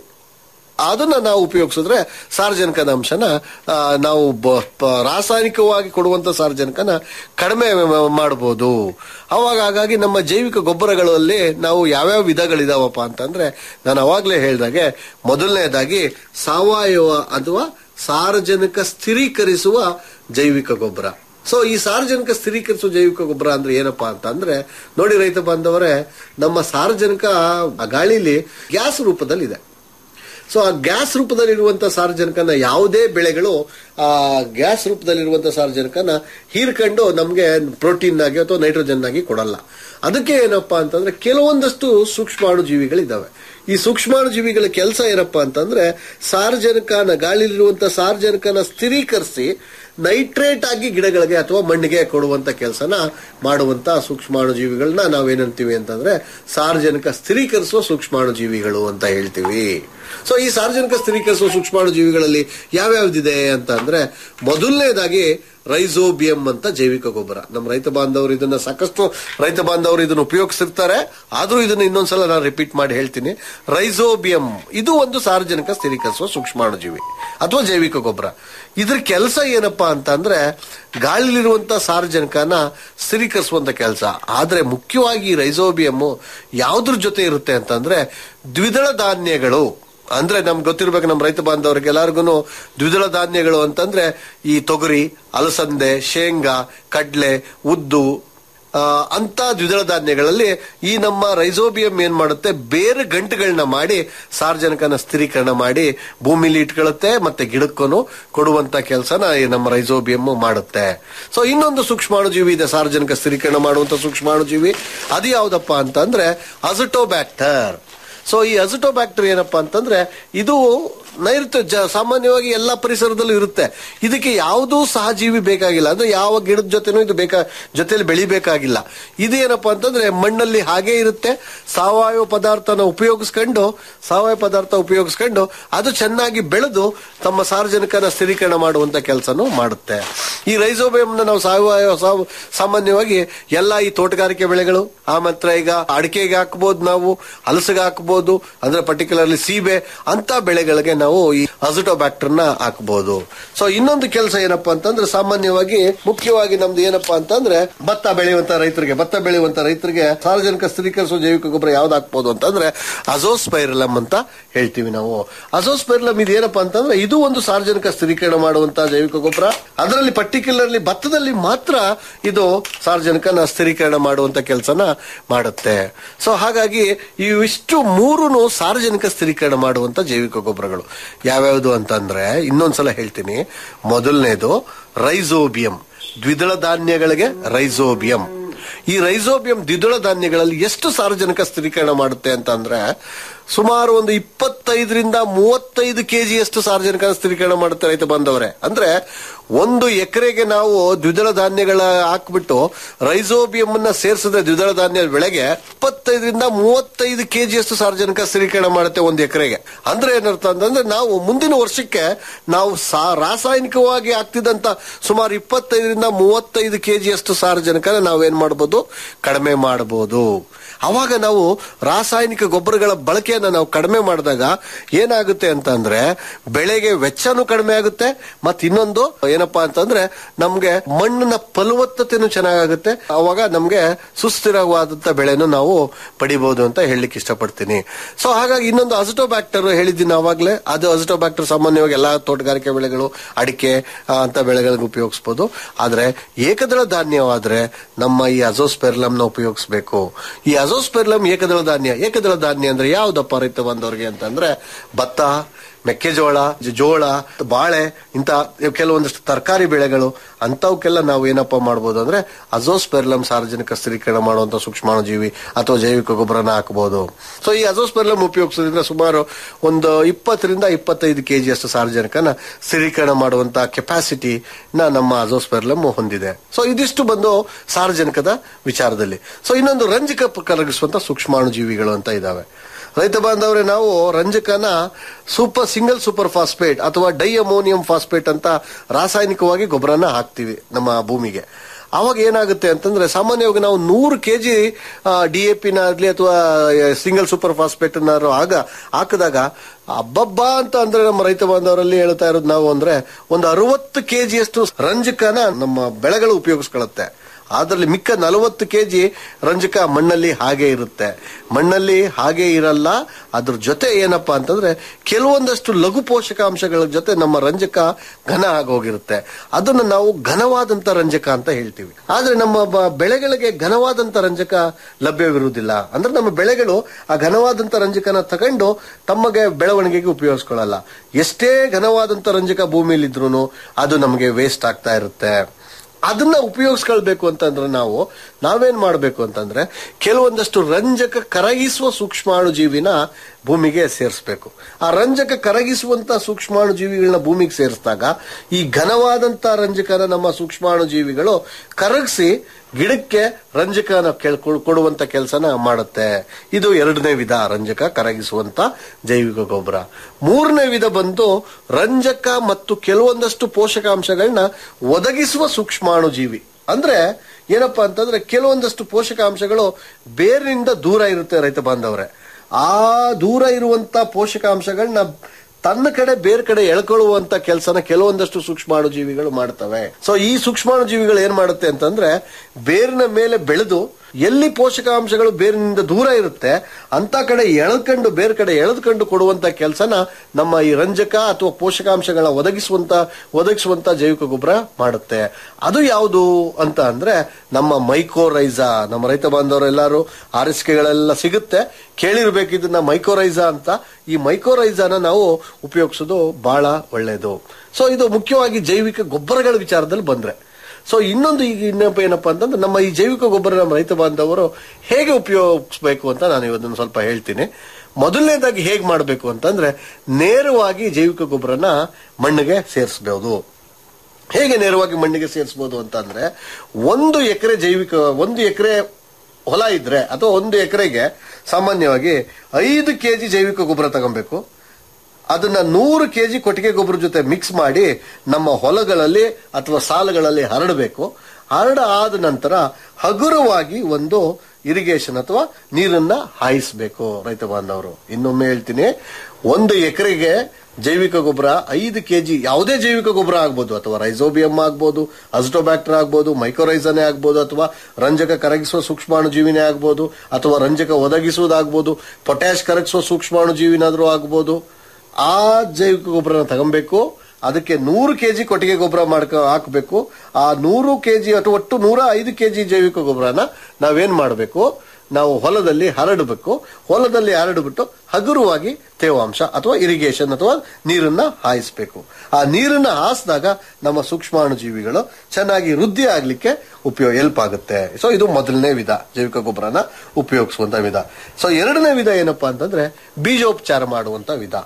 ಅದನ್ನ ನಾವು ಉಪಯೋಗಿಸಿದ್ರೆ ಸಾರ್ವಜನಿಕದ ಅಂಶನ ಆ, ನಾವು ಬ- ಪ- ರಾಸಾಯನಿಕವಾಗಿ ಕೊಡುವಂತ ಸಾರ್ವಜನಿಕನ ಕಡಿಮೆ ಮ- ಮಾಡಬಹುದು ಅವಾಗ ಹಾಗಾಗಿ ನಮ್ಮ ಜೈವಿಕ ಗೊಬ್ಬರಗಳಲ್ಲಿ ನಾವು ಯಾವ್ಯಾವ ವಿಧಗಳಿದಾವಪ್ಪ ಅಂತಂದ್ರೆ ನಾನು ಅವಾಗ್ಲೇ ಹೇಳ್ದಾಗೆ ಮೊದಲನೇದಾಗಿ ಸಾವಯವ ಅಥವಾ ಸಾರ್ವಜನಿಕ ಸ್ಥಿರೀಕರಿಸುವ ಜೈವಿಕ ಗೊಬ್ಬರ ಸೊ ಈ ಸಾರ್ವಜನಿಕ ಸ್ಥಿರೀಕರಿಸುವ ಜೈವಿಕ ಗೊಬ್ಬರ ಅಂದ್ರೆ ಏನಪ್ಪಾ ಅಂತ ಅಂದ್ರೆ ನೋಡಿ ರೈತ ಬಾಂಧವರೇ ನಮ್ಮ ಸಾರ್ವಜನಿಕ ಆ ಗಾಳಿಲಿ ಗ್ಯಾಸ್ ರೂಪದಲ್ಲಿದೆ ಸೊ ಆ ಗ್ಯಾಸ್ ರೂಪದಲ್ಲಿರುವಂತ ಸಾರ್ವಜನಿಕನ ಯಾವುದೇ ಬೆಳೆಗಳು ಆ ಗ್ಯಾಸ್ ರೂಪದಲ್ಲಿರುವಂತ ಸಾರ್ವಜನಿಕನ ಹೀರ್ಕೊಂಡು ನಮಗೆ ಪ್ರೋಟೀನ್ ಆಗಿ ಅಥವಾ ನೈಟ್ರೋಜನ್ ಆಗಿ ಕೊಡಲ್ಲ ಅದಕ್ಕೆ ಏನಪ್ಪಾ ಅಂತಂದ್ರೆ ಕೆಲವೊಂದಷ್ಟು ಸೂಕ್ಷ್ಮಾಣು ಜೀವಿಗಳಿದ್ದಾವೆ ಈ ಸೂಕ್ಷ್ಮಾಣು ಜೀವಿಗಳ ಕೆಲಸ ಏನಪ್ಪಾ ಅಂತಂದ್ರೆ ಸಾರ್ವಜನಿಕನ ಗಾಳಿಲಿರುವಂತ ಸಾರ್ವಜನಿಕನ ಸ್ಥಿರೀಕರಿಸಿ ನೈಟ್ರೇಟ್ ಆಗಿ ಗಿಡಗಳಿಗೆ ಅಥವಾ ಮಣ್ಣಿಗೆ ಕೊಡುವಂತ ಕೆಲಸನ ಮಾಡುವಂತ ಸೂಕ್ಷ್ಮಾಣು ಜೀವಿಗಳನ್ನ ನಾವೇನಂತೀವಿ ಅಂತಂದ್ರೆ ಸಾರ್ವಜನಿಕ ಸ್ಥಿರೀಕರಿಸುವ ಸೂಕ್ಷ್ಮಾಣು ಜೀವಿಗಳು ಅಂತ ಹೇಳ್ತೀವಿ ಸೊ ಈ ಸಾರ್ವಜನಿಕ ಸ್ಥಿರೀಕರಿಸುವ ಸೂಕ್ಷ್ಮಾಣು ಜೀವಿಗಳಲ್ಲಿ ಯಾವ್ಯಾವ್ದಿದೆ ಅಂತ ಅಂದ್ರೆ ಮೊದಲನೇದಾಗಿ ರೈಸೋಬಿಯಂ ಅಂತ ಜೈವಿಕ ಗೊಬ್ಬರ ನಮ್ಮ ರೈತ ಬಾಂಧವರು ಇದನ್ನ ಸಾಕಷ್ಟು ರೈತ ಬಾಂಧವರು ಇದನ್ನ ಉಪಯೋಗಿಸಿರ್ತಾರೆ ಆದ್ರೂ ಇದನ್ನ ಇನ್ನೊಂದ್ಸಲ ನಾನು ರಿಪೀಟ್ ಮಾಡಿ ಹೇಳ್ತೀನಿ ರೈಸೋಬಿಯಂ ಇದು ಒಂದು ಸಾರ್ವಜನಿಕ ಸ್ಥಿರೀಕರಿಸುವ ಸೂಕ್ಷ್ಮಾಣು ಜೀವಿ ಅಥವಾ ಜೈವಿಕ ಗೊಬ್ಬರ ಇದ್ರ ಕೆಲಸ ಏನಪ್ಪಾ ಅಂತ ಅಂದ್ರೆ ಗಾಳಿಲಿರುವಂತ ಸಾರ್ವಜನಿಕನ ಸ್ಥಿರೀಕರಿಸುವಂತ ಕೆಲಸ ಆದ್ರೆ ಮುಖ್ಯವಾಗಿ ಈ ರೈಸೋಬಿಯಂ ಯಾವ್ದ್ರ ಜೊತೆ ಇರುತ್ತೆ ಅಂತಂದ್ರೆ ದ್ವಿದಳ ಧಾನ್ಯಗಳು ಅಂದ್ರೆ ನಮ್ಗೆ ಗೊತ್ತಿರ್ಬೇಕು ನಮ್ಮ ರೈತ ಬಾಂಧವರಿಗೆ ಎಲ್ಲರಿಗೂ ದ್ವಿದಳ ಧಾನ್ಯಗಳು ಅಂತಂದ್ರೆ ಈ ತೊಗರಿ ಅಲಸಂದೆ ಶೇಂಗಾ ಕಡ್ಲೆ ಉದ್ದು ಆ, ಅಂತ ದ್ವಿದಳ ಧಾನ್ಯಗಳಲ್ಲಿ ಈ ನಮ್ಮ ರೈಸೋಬಿಯಂ ಏನ್ ಮಾಡುತ್ತೆ ಬೇರೆ ಗಂಟುಗಳನ್ನ ಮಾಡಿ ಸಾರ್ವಜನಿಕನ ಸ್ಥಿರೀಕರಣ ಮಾಡಿ ಭೂಮಿಲಿ ಇಟ್ಕೊಳ್ಳುತ್ತೆ ಮತ್ತೆ ಗಿಡಕ್ಕೂ ಕೊಡುವಂತ ಕೆಲಸನ ಈ ನಮ್ಮ ರೈಸೋಬಿಯಂ ಮಾಡುತ್ತೆ ಸೊ ಇನ್ನೊಂದು ಸೂಕ್ಷ್ಮಾಣುಜೀವಿ ಇದೆ ಸಾರ್ವಜನಿಕ ಸ್ಥಿರೀಕರಣ ಮಾಡುವಂತ ಸೂಕ್ಷ್ಮಾಣುಜೀವಿ ಅದು ಯಾವ್ದಪ್ಪ ಅಂತಂದ್ರೆ ಅಜಟೋಬ್ಯಾಕ್ಟರ್ ಸೊ ಈ ಅಜಟೋಬ್ಯಾಕ್ಟರ್ ಏನಪ್ಪಾ ಅಂತಂದ್ರೆ ಇದು ನೈಋತ್ಯ ಜ ಸಾಮಾನ್ಯವಾಗಿ ಎಲ್ಲ ಪರಿಸರದಲ್ಲೂ ಇರುತ್ತೆ ಇದಕ್ಕೆ ಯಾವುದೂ ಸಹಜೀವಿ ಬೇಕಾಗಿಲ್ಲ ಅಂದ್ರೆ ಯಾವ ಗಿಡದ ಜೊತೆನೂ ಇದು ಬೇಕಾ ಜೊತೆಲಿ ಬೆಳಿಬೇಕಾಗಿಲ್ಲ ಇದೇನಪ್ಪಾ ಅಂತಂದ್ರೆ ಮಣ್ಣಲ್ಲಿ ಹಾಗೆ ಇರುತ್ತೆ ಸಾವಯವ ಪದಾರ್ಥನ ಉಪಯೋಗಿಸ್ಕೊಂಡು ಸಾವಯವ ಪದಾರ್ಥ ಉಪಯೋಗಿಸ್ಕೊಂಡು ಅದು ಚೆನ್ನಾಗಿ ಬೆಳೆದು ತಮ್ಮ ಸಾರ್ವಜನಿಕನ ಸ್ಥಿರೀಕರಣ ಮಾಡುವಂತ ಕೆಲಸನೂ ಮಾಡುತ್ತೆ ಈ ರೈಸೋಬಿಯಂನ ನಾವು ಸಾವಯವ ಸಾವ- ಸಾಮಾನ್ಯವಾಗಿ ಎಲ್ಲ ಈ ತೋಟಗಾರಿಕೆ ಬೆಳೆಗಳು ಆ ಮಾತ್ರ ಈಗ ಅಡಿಕೆಗೆ ಹಾಕ್ಬೋದು ನಾವು ಹಲಸಿಗೆ ಹಾಕ್ಬೋದು ಅಂದ್ರೆ ಪರ್ಟಿಕ್ಯುಲರ್ಲಿ ಸೀಬೆ ಅಂತ ಬೆಳೆಗಳಿಗೆ ನಾವು ಈ ಅಜಟೋಬ್ಯಾಕ್ಟರ್ ನ ಹಾಕಬಹುದು ಸೊ ಇನ್ನೊಂದು ಕೆಲಸ ಏನಪ್ಪಾ ಅಂತಂದ್ರೆ ಸಾಮಾನ್ಯವಾಗಿ ಮುಖ್ಯವಾಗಿ ನಮ್ದು ಏನಪ್ಪಾ ಅಂತಂದ್ರೆ ಭತ್ತ ಬೆಳೆಯುವಂತ ರೈತರಿಗೆ ಭತ್ತ ಬೆಳೆಯುವಂತ ರೈತರಿಗೆ ಸಾರ್ವಜನಿಕ ಸ್ಥಿರೀಕರಿಸುವ ಜೈವಿಕ ಗೊಬ್ಬರ ಯಾವ್ದು ಹಾಕ್ಬೋದು ಅಂತಂದ್ರೆ ಅಜೋಸ್ಪೈರಲಮ್ ಅಂತ ಹೇಳ್ತೀವಿ ನಾವು ಅಜೋಸ್ಪೈರಲಮ್ ಇದು ಏನಪ್ಪಾ ಅಂತಂದ್ರೆ ಇದು ಒಂದು ಸಾರ್ವಜನಿಕ ಸ್ಥಿರೀಕರಣ ಮಾಡುವಂತ ಜೈವಿಕ ಗೊಬ್ಬರ ಅದರಲ್ಲಿ ಪರ್ಟಿಕ್ಯುಲರ್ಲಿ ಭತ್ತದಲ್ಲಿ ಮಾತ್ರ ಇದು ಸಾರ್ವಜನಿಕನ ಸ್ಥಿರೀಕರಣ ಮಾಡುವಂತ ಕೆಲಸನ ಮಾಡುತ್ತೆ ಸೊ ಹಾಗಾಗಿ ಇವಿಷ್ಟು ಮೂರುನು ಸಾರ್ವಜನಿಕ ಸ್ಥಿರೀಕರಣ ಮಾಡುವಂತ ಜೈವಿಕ ಗೊಬ್ಬರಗಳು ಯಾವ್ಯಾವುದು ಅಂತಂದ್ರೆ ಇನ್ನೊಂದ್ಸಲ ಹೇಳ್ತೀನಿ ಮೊದಲನೇದು ರೈಸೋಬಿಯಂ ದ್ವಿದಳ ಧಾನ್ಯಗಳಿಗೆ ರೈಸೋಬಿಯಂ ಈ ರೈಸೋಬಿಯಂ ದ್ವಿದಳ ಧಾನ್ಯಗಳಲ್ಲಿ ಎಷ್ಟು ಸಾರ್ವಜನಿಕ ಸ್ಥಿರೀಕರಣ ಮಾಡುತ್ತೆ ಅಂತ ಅಂದ್ರೆ ಸುಮಾರು ಒಂದು ಇಪ್ಪತ್ತೈದರಿಂದ ಮೂವತ್ತೈದು ಕೆಜಿಯಷ್ಟು ಸಾರ್ವಜನಿಕ ಸ್ಥಿರೀಕರಣ ಮಾಡುತ್ತೆ ರೈತ ಬಾಂಧವರೇ ಅಂದ್ರೆ ಒಂದು ಎಕರೆಗೆ ನಾವು ದ್ವಿದಳ ಧಾನ್ಯಗಳ ಹಾಕ್ಬಿಟ್ಟು ರೈಸೋಬಿಯಂ ಅನ್ನ ಸೇರಿಸಿದ್ರೆ ದ್ವಿದಳ ಧಾನ್ಯ ಬೆಳೆಗೆ ಇಪ್ಪತ್ತೈದರಿಂದ ಮೂವತ್ತೈದು ಕೆಜಿಯಷ್ಟು ಸಾರ್ವಜನಿಕ ಸ್ಥಿರೀಕರಣ ಮಾಡುತ್ತೆ ಒಂದು ಎಕರೆಗೆ ಅಂದ್ರೆ ಏನರ್ಥ ಅಂತಂದ್ರೆ ನಾವು ಮುಂದಿನ ವರ್ಷಕ್ಕೆ ನಾವು ಸಾ ರಾಸಾಯನಿಕವಾಗಿ ಆಗ್ತಿದ್ದಂತ ಸುಮಾರು ಇಪ್ಪತ್ತೈದರಿಂದ ಮೂವತ್ತೈದು ಕೆಜಿಯಷ್ಟು ಸಾರ್ವಜನಿಕ ನಾವೇನ್ ಮಾಡಬಹುದು ಕಡಿಮೆ ಮಾಡಬಹುದು ಅವಾಗ ನಾವು ರಾಸಾಯನಿಕ ಗೊಬ್ಬರಗಳ ಬಳಕೆಯನ್ನ ನಾವು ಕಡಿಮೆ ಮಾಡಿದಾಗ ಏನಾಗುತ್ತೆ ಅಂತ ಅಂದ್ರೆ ಬೆಳೆಗೆ ವೆಚ್ಚನೂ ಕಡಿಮೆ ಆಗುತ್ತೆ ಮತ್ತೆ ಇನ್ನೊಂದು ಏನಪ್ಪಾ ಅಂತಂದ್ರೆ ನಮ್ಗೆ ಮಣ್ಣಿನ ಫಲವತ್ತತೆನೂ ಚೆನ್ನಾಗುತ್ತೆ ಅವಾಗ ನಮ್ಗೆ ಸುಸ್ಥಿರವಾದಂತ ಬೆಳೆನೂ ನಾವು ಪಡಿಬಹುದು ಅಂತ ಹೇಳಲಿಕ್ಕೆ ಇಷ್ಟಪಡ್ತೀನಿ ಸೊ ಹಾಗಾಗಿ ಇನ್ನೊಂದು ಅಜಿಟೋಬ್ಯಾಕ್ಟರ್ ಹೇಳಿದ್ದೀನಿ ಅವಾಗ್ಲೇ ಅದು ಅಜಿಟೋಬ್ಯಾಕ್ಟರ್ ಸಾಮಾನ್ಯವಾಗಿ ಎಲ್ಲಾ ತೋಟಗಾರಿಕೆ ಬೆಳೆಗಳು ಅಡಿಕೆ ಆ, ಅಂತ ಬೆಳೆಗಳಿಗೆ ಉಪಯೋಗಿಸಬಹುದು ಆದ್ರೆ ಏಕದಳ ಧಾನ್ಯವಾದ್ರೆ ನಮ್ಮ ಈ ಅಜೋಸ್ಪೆರ್ಲಮ್ ನ ಉಪಯೋಗಿಸಬೇಕು ಈ ಅಜೋಸ್ಪೆರ್ಲಮ್ ಏಕದಳ ಧಾನ್ಯ ಏಕದಳ ಧಾನ್ಯ ಅಂದ್ರೆ ಯಾವ್ದಪ್ಪ ರೈತ ಬಂದವರಿಗೆ ಅಂತಂದ್ರೆ ಭತ್ತ ಮೆಕ್ಕೆಜೋಳ ಜ- ಜೋಳ ಬಾಳೆ ಇಂತ ಕೆಲವೊಂದಷ್ಟು ತರಕಾರಿ ಬೆಳೆಗಳು ಅಂತವಕ್ಕೆಲ್ಲ ನಾವು ಏನಪ್ಪಾ ಮಾಡ್ಬೋದು ಅಂದ್ರೆ ಅಜೋಸ್ಪೆರ್ಲಮ್ ಸಾರ್ವಜನಿಕ ಸ್ಥಿರೀಕರಣ ಮಾಡುವಂತ ಸೂಕ್ಷ್ಮಾಣುಜೀವಿ ಅಥವಾ ಜೈವಿಕ ಗೊಬ್ಬರನ ಹಾಕಬಹುದು ಸೊ ಈ ಅಜೋಸ್ಪೆರ್ಲಮ್ ಉಪಯೋಗಿಸೋದ್ರಿಂದ ಸುಮಾರು ಒಂದು ಇಪ್ಪತ್ತರಿಂದ ಇಪ್ಪತ್ತೈದು ಕೆಜಿ ಅಷ್ಟು ಸಾರ್ವಜನಿಕನ ಸ್ಥಿರೀಕರಣ ಮಾಡುವಂತ ಕೆಪಾಸಿಟಿ ನ ನಮ್ಮ ಅಜೋಸ್ಪೆರ್ಲಮ್ ಹೊಂದಿದೆ ಸೊ ಇದಿಷ್ಟು ಬಂದು ಸಾರ್ವಜನಿಕದ ವಿಚಾರದಲ್ಲಿ ಸೊ ಇನ್ನೊಂದು ರಂಜಕ ಪ- ಕರಗಿಸುವಂತ ಸೂಕ್ಷ್ಮಾಣುಜೀವಿಗಳು ಅಂತ ಇದಾವೆ ರೈತ ಬಾಂಧವರೇ ನಾವು ರಂಜಕನ ಸೂಪರ್ ಸಿಂಗಲ್ ಸೂಪರ್ ಫಾಸ್ಫೇಟ್ ಅಥವಾ ಡೈ ಅಮೋನಿಯಂ ಫಾಸ್ಫೇಟ್ ಅಂತ ರಾಸಾಯನಿಕವಾಗಿ ಗೊಬ್ಬರನ ಹಾಕ್ತಿವಿ ನಮ್ಮ ಭೂಮಿಗೆ ಅವಾಗ ಏನಾಗುತ್ತೆ ಅಂತಂದ್ರೆ ಸಾಮಾನ್ಯವಾಗಿ ನಾವು ನೂರು ಕೆಜಿ ಡಿ ಎ ಪಿನ ಆಗ್ಲಿ ಅಥವಾ ಸಿಂಗಲ್ ಸೂಪರ್ ಫಾಸ್ಫೇಟ್ ಆಗ ಹಾಕಿದಾಗ ಅಬ್ಬಬ್ಬಾ ಅಂತ ಅಂದ್ರೆ ನಮ್ಮ ರೈತ ಬಾಂಧವರಲ್ಲಿ ಹೇಳ್ತಾ ಇರೋದು ನಾವು ಅಂದ್ರೆ ಒಂದು ಅರವತ್ತು ಕೆಜಿಯಷ್ಟು ರಂಜಕನ ನಮ್ಮ ಬೆಳೆಗಳು ಉಪಯೋಗಿಸ್ಕೊಳ್ಳುತ್ತೆ ಅದರಲ್ಲಿ ಮಿಕ್ಕ ನಲವತ್ತು ಕೆಜಿ ರಂಜಕ ಮಣ್ಣಲ್ಲಿ ಹಾಗೆ ಇರುತ್ತೆ ಮಣ್ಣಲ್ಲಿ ಹಾಗೆ ಇರಲ್ಲ ಅದ್ರ ಜೊತೆ ಏನಪ್ಪಾ ಅಂತಂದ್ರೆ ಕೆಲವೊಂದಷ್ಟು ಲಘು ಪೋಷಕಾಂಶಗಳ ಜೊತೆ ನಮ್ಮ ರಂಜಕ ಘನ ಆಗೋಗಿರುತ್ತೆ ಅದನ್ನು ನಾವು ಘನವಾದಂತ ರಂಜಕ ಅಂತ ಹೇಳ್ತೀವಿ ಆದ್ರೆ ನಮ್ಮ ಬ- ಬೆಳೆಗಳಿಗೆ ಘನವಾದಂತ ರಂಜಕ ಲಭ್ಯವಿರುವುದಿಲ್ಲ ಅಂದ್ರೆ ನಮ್ಮ ಬೆಳೆಗಳು ಆ ಘನವಾದಂತ ರಂಜಕನ ತಗೊಂಡು ತಮಗೆ ಬೆಳವಣಿಗೆಗೆ ಉಪಯೋಗಿಸ್ಕೊಳ್ಳಲ್ಲ ಎಷ್ಟೇ ಘನವಾದಂತ ರಂಜಕ ಭೂಮಿಯಲ್ಲಿದ್ರು ಅದು ನಮಗೆ ವೇಸ್ಟ್ ಆಗ್ತಾ ಇರುತ್ತೆ ಅದನ್ನ ಉಪಯೋಗಿಸ್ಕೊಳ್ಬೇಕು ಅಂತಂದ್ರೆ ನಾವು ನಾವೇನ್ ಮಾಡಬೇಕು ಅಂತಂದ್ರೆ ಕೆಲವೊಂದಷ್ಟು ರಂಜಕ ಕರಗಿಸುವ ಸೂಕ್ಷ್ಮಾಣುಜೀವಿನ ಭೂಮಿಗೆ ಸೇರಿಸಬೇಕು ಆ ರಂಜಕ ಕರಗಿಸುವಂತ ಸೂಕ್ಷ್ಮಾಣುಜೀವಿಗಳನ್ನ ಭೂಮಿಗೆ ಸೇರಿಸಿದಾಗ ಈ ಘನವಾದಂತ ರಂಜಕನ ನಮ್ಮ ಸೂಕ್ಷ್ಮಾಣುಜೀವಿಗಳು ಕರಗಿಸಿ ಗಿಡಕ್ಕೆ ರಂಜಕನ ಕೆಳ್- ಕೊಡ್- ಕೊಡುವಂತ ಕೆಲಸನ ಮಾಡುತ್ತೆ ಇದು ಎರಡನೇ ವಿಧ ರಂಜಕ ಕರಗಿಸುವಂತ ಜೈವಿಕ ಗೊಬ್ಬರ ಮೂರನೇ ವಿಧ ಬಂದು ರಂಜಕ ಮತ್ತು ಕೆಲವೊಂದಷ್ಟು ಪೋಷಕಾಂಶಗಳನ್ನ ಒದಗಿಸುವ ಸೂಕ್ಷ್ಮಾಣುಜೀವಿ ಅಂದ್ರೆ ಏನಪ್ಪಾ ಅಂತಂದ್ರೆ ಕೆಲವೊಂದಷ್ಟು ಪೋಷಕಾಂಶಗಳು ಬೇರಿನಿಂದ ದೂರ ಇರುತ್ತೆ ರೈತ ಬಾಂಧವರೇ ಆ ದೂರ ಇರುವಂತ ಪೋಷಕಾಂಶಗಳನ್ನ ತನ್ನ ಕಡೆ ಬೇರೆ ಕಡೆ ಎಳ್ಕೊಳ್ಳುವಂತ ಕೆಲಸನ ಕೆಲವೊಂದಷ್ಟು ಸೂಕ್ಷ್ಮಾಣುಜೀವಿಗಳು ಮಾಡ್ತವೆ ಸೊ ಈ ಸೂಕ್ಷ್ಮಾಣುಜೀವಿಗಳು ಏನ್ ಮಾಡುತ್ತೆ ಅಂತಂದ್ರೆ ಬೇರಿನ ಮೇಲೆ ಬೆಳೆದು ಎಲ್ಲಿ ಪೋಷಕಾಂಶಗಳು ಬೇರಿನಿಂದ ದೂರ ಇರುತ್ತೆ ಅಂತ ಕಡೆ ಎಳ್ಕೊಂಡು ಬೇರೆ ಕಡೆ ಎಳೆದುಕೊಂಡು ಕೊಡುವಂತ ಕೆಲಸನ ನಮ್ಮ ಈ ರಂಜಕ ಅಥವಾ ಪೋಷಕಾಂಶಗಳ ಒದಗಿಸುವಂತ ಒದಗಿಸುವಂತ ಜೈವಿಕ ಗೊಬ್ಬರ ಮಾಡುತ್ತೆ ಅದು ಯಾವುದು ಅಂತ ಅಂದ್ರೆ ನಮ್ಮ ಮೈಕೋರೈಸಾ ನಮ್ಮ ರೈತ ಬಾಂಧವರೆಲ್ಲರೂ ಆರೈಕೆಗಳೆಲ್ಲ ಸಿಗುತ್ತೆ ಕೇಳಿರ್ಬೇಕು ಇದನ್ನ ಮೈಕೋರೈಸಾ ಅಂತ ಈ ಮೈಕೋರೈಸಾನ ನಾವು ಉಪಯೋಗಿಸೋದು ಬಹಳ ಒಳ್ಳೆಯದು ಸೊ ಇದು ಮುಖ್ಯವಾಗಿ ಜೈವಿಕ ಗೊಬ್ಬರಗಳ ವಿಚಾರದಲ್ಲಿ ಬಂದ್ರೆ ಸೊ ಇನ್ನೊಂದು ಈಗ ಇನ್ನೊಬ್ಬ ಏನಪ್ಪಾ ಅಂತಂದ್ರೆ ನಮ್ಮ ಈ ಜೈವಿಕ ಗೊಬ್ಬರ ನಮ್ಮ ರೈತ ಬಾಂಧವರು ಹೇಗೆ ಉಪಯೋಗಿಸ್ಬೇಕು ಅಂತ ನಾನು ಇವತ್ತೊಂದು ಸ್ವಲ್ಪ ಹೇಳ್ತೀನಿ ಮೊದಲನೇದಾಗಿ ಹೇಗೆ ಮಾಡಬೇಕು ಅಂತಂದ್ರೆ ನೇರವಾಗಿ ಜೈವಿಕ ಗೊಬ್ಬರನ ಮಣ್ಣಿಗೆ ಸೇರಿಸಬಹುದು ಹೇಗೆ ನೇರವಾಗಿ ಮಣ್ಣಿಗೆ ಸೇರಿಸಬಹುದು ಅಂತಂದ್ರೆ ಒಂದು ಎಕರೆ ಜೈವಿಕ ಒಂದು ಎಕರೆ ಹೊಲ ಇದ್ರೆ ಅಥವಾ ಒಂದು ಎಕರೆಗೆ ಸಾಮಾನ್ಯವಾಗಿ ಐದು ಕೆಜಿ ಜೈವಿಕ ಗೊಬ್ಬರ ತಗೊಬೇಕು ಅದನ್ನ ನೂರು ಕೆಜಿ ಕೊಟ್ಟಿಗೆ ಗೊಬ್ಬರ ಜೊತೆ ಮಿಕ್ಸ್ ಮಾಡಿ ನಮ್ಮ ಹೊಲಗಳಲ್ಲಿ ಅಥವಾ ಸಾಲುಗಳಲ್ಲಿ ಹರಡಬೇಕು ಹರಡ ಆದ ನಂತರ ಹಗುರವಾಗಿ ಒಂದು ಇರಿಗೇಷನ್ ಅಥವಾ ನೀರನ್ನ ಹಾಯಿಸಬೇಕು ರೈತ ಬಾಂಧವರು ಇನ್ನೊಮ್ಮೆ ಹೇಳ್ತೀನಿ ಒಂದು ಎಕರೆಗೆ ಜೈವಿಕ ಗೊಬ್ಬರ ಐದು ಕೆಜಿ ಯಾವುದೇ ಜೈವಿಕ ಗೊಬ್ಬರ ಆಗ್ಬೋದು ಅಥವಾ ರೈಸೋಬಿಯಂ ಆಗ್ಬೋದು ಅಸ್ಟೋಬ್ಯಾಕ್ಟರ್ ಆಗ್ಬೋದು ಮೈಕ್ರೋರೈಸನೇ ಆಗ್ಬೋದು ಅಥವಾ ರಂಜಕ ಕರಗಿಸುವ ಸೂಕ್ಷ್ಮಾಣುಜೀವಿನೇ ಆಗ್ಬೋದು ಅಥವಾ ರಂಜಕ ಒದಗಿಸುವುದಾಗ್ಬೋದು ಪೊಟ್ಯಾಶ್ ಕರಗಿಸುವ ಸೂಕ್ಷ್ಮಾಣುಜೀವಿನಾದ್ರೂ ಆಗ್ಬೋದು ಆ ಜೈವಿಕ ಗೊಬ್ಬರನ ತಗೊಬೇಕು ಅದಕ್ಕೆ ನೂರು ಕೆಜಿ ಕೊಟ್ಟಿಗೆ ಗೊಬ್ಬರ ಮಾಡ್ಕೊ ಹಾಕಬೇಕು ಆ ನೂರು ಕೆಜಿ ಅಥವಾ ಒಟ್ಟು ನೂರ ಐದು ಕೆಜಿ ಜೈವಿಕ ಗೊಬ್ಬರನ ನಾವೇನ್ ಮಾಡಬೇಕು ನಾವು ಹೊಲದಲ್ಲಿ ಹರಡಬೇಕು ಹೊಲದಲ್ಲಿ ಹರಡ್ಬಿಟ್ಟು ಹಗುರವಾಗಿ ತೇವಾಂಶ ಅಥವಾ ಇರಿಗೇಷನ್ ಅಥವಾ ನೀರನ್ನ ಹಾಯಿಸಬೇಕು ಆ ನೀರನ್ನ ಹಾಸಿದಾಗ ನಮ್ಮ ಸೂಕ್ಷ್ಮಾಣುಜೀವಿಗಳು ಚೆನ್ನಾಗಿ ವೃದ್ಧಿ ಆಗ್ಲಿಕ್ಕೆ ಉಪಯೋಗ ಹೆಲ್ಪ್ ಆಗುತ್ತೆ ಸೊ ಇದು ಮೊದಲನೇ ವಿಧ ಜೈವಿಕ ಗೊಬ್ಬರನ ಉಪಯೋಗಿಸುವಂತ ವಿಧ ಸೊ ಎರಡನೇ ವಿಧ ಏನಪ್ಪಾ ಅಂತಂದ್ರೆ ಬೀಜೋಪಚಾರ ಮಾಡುವಂತ ವಿಧ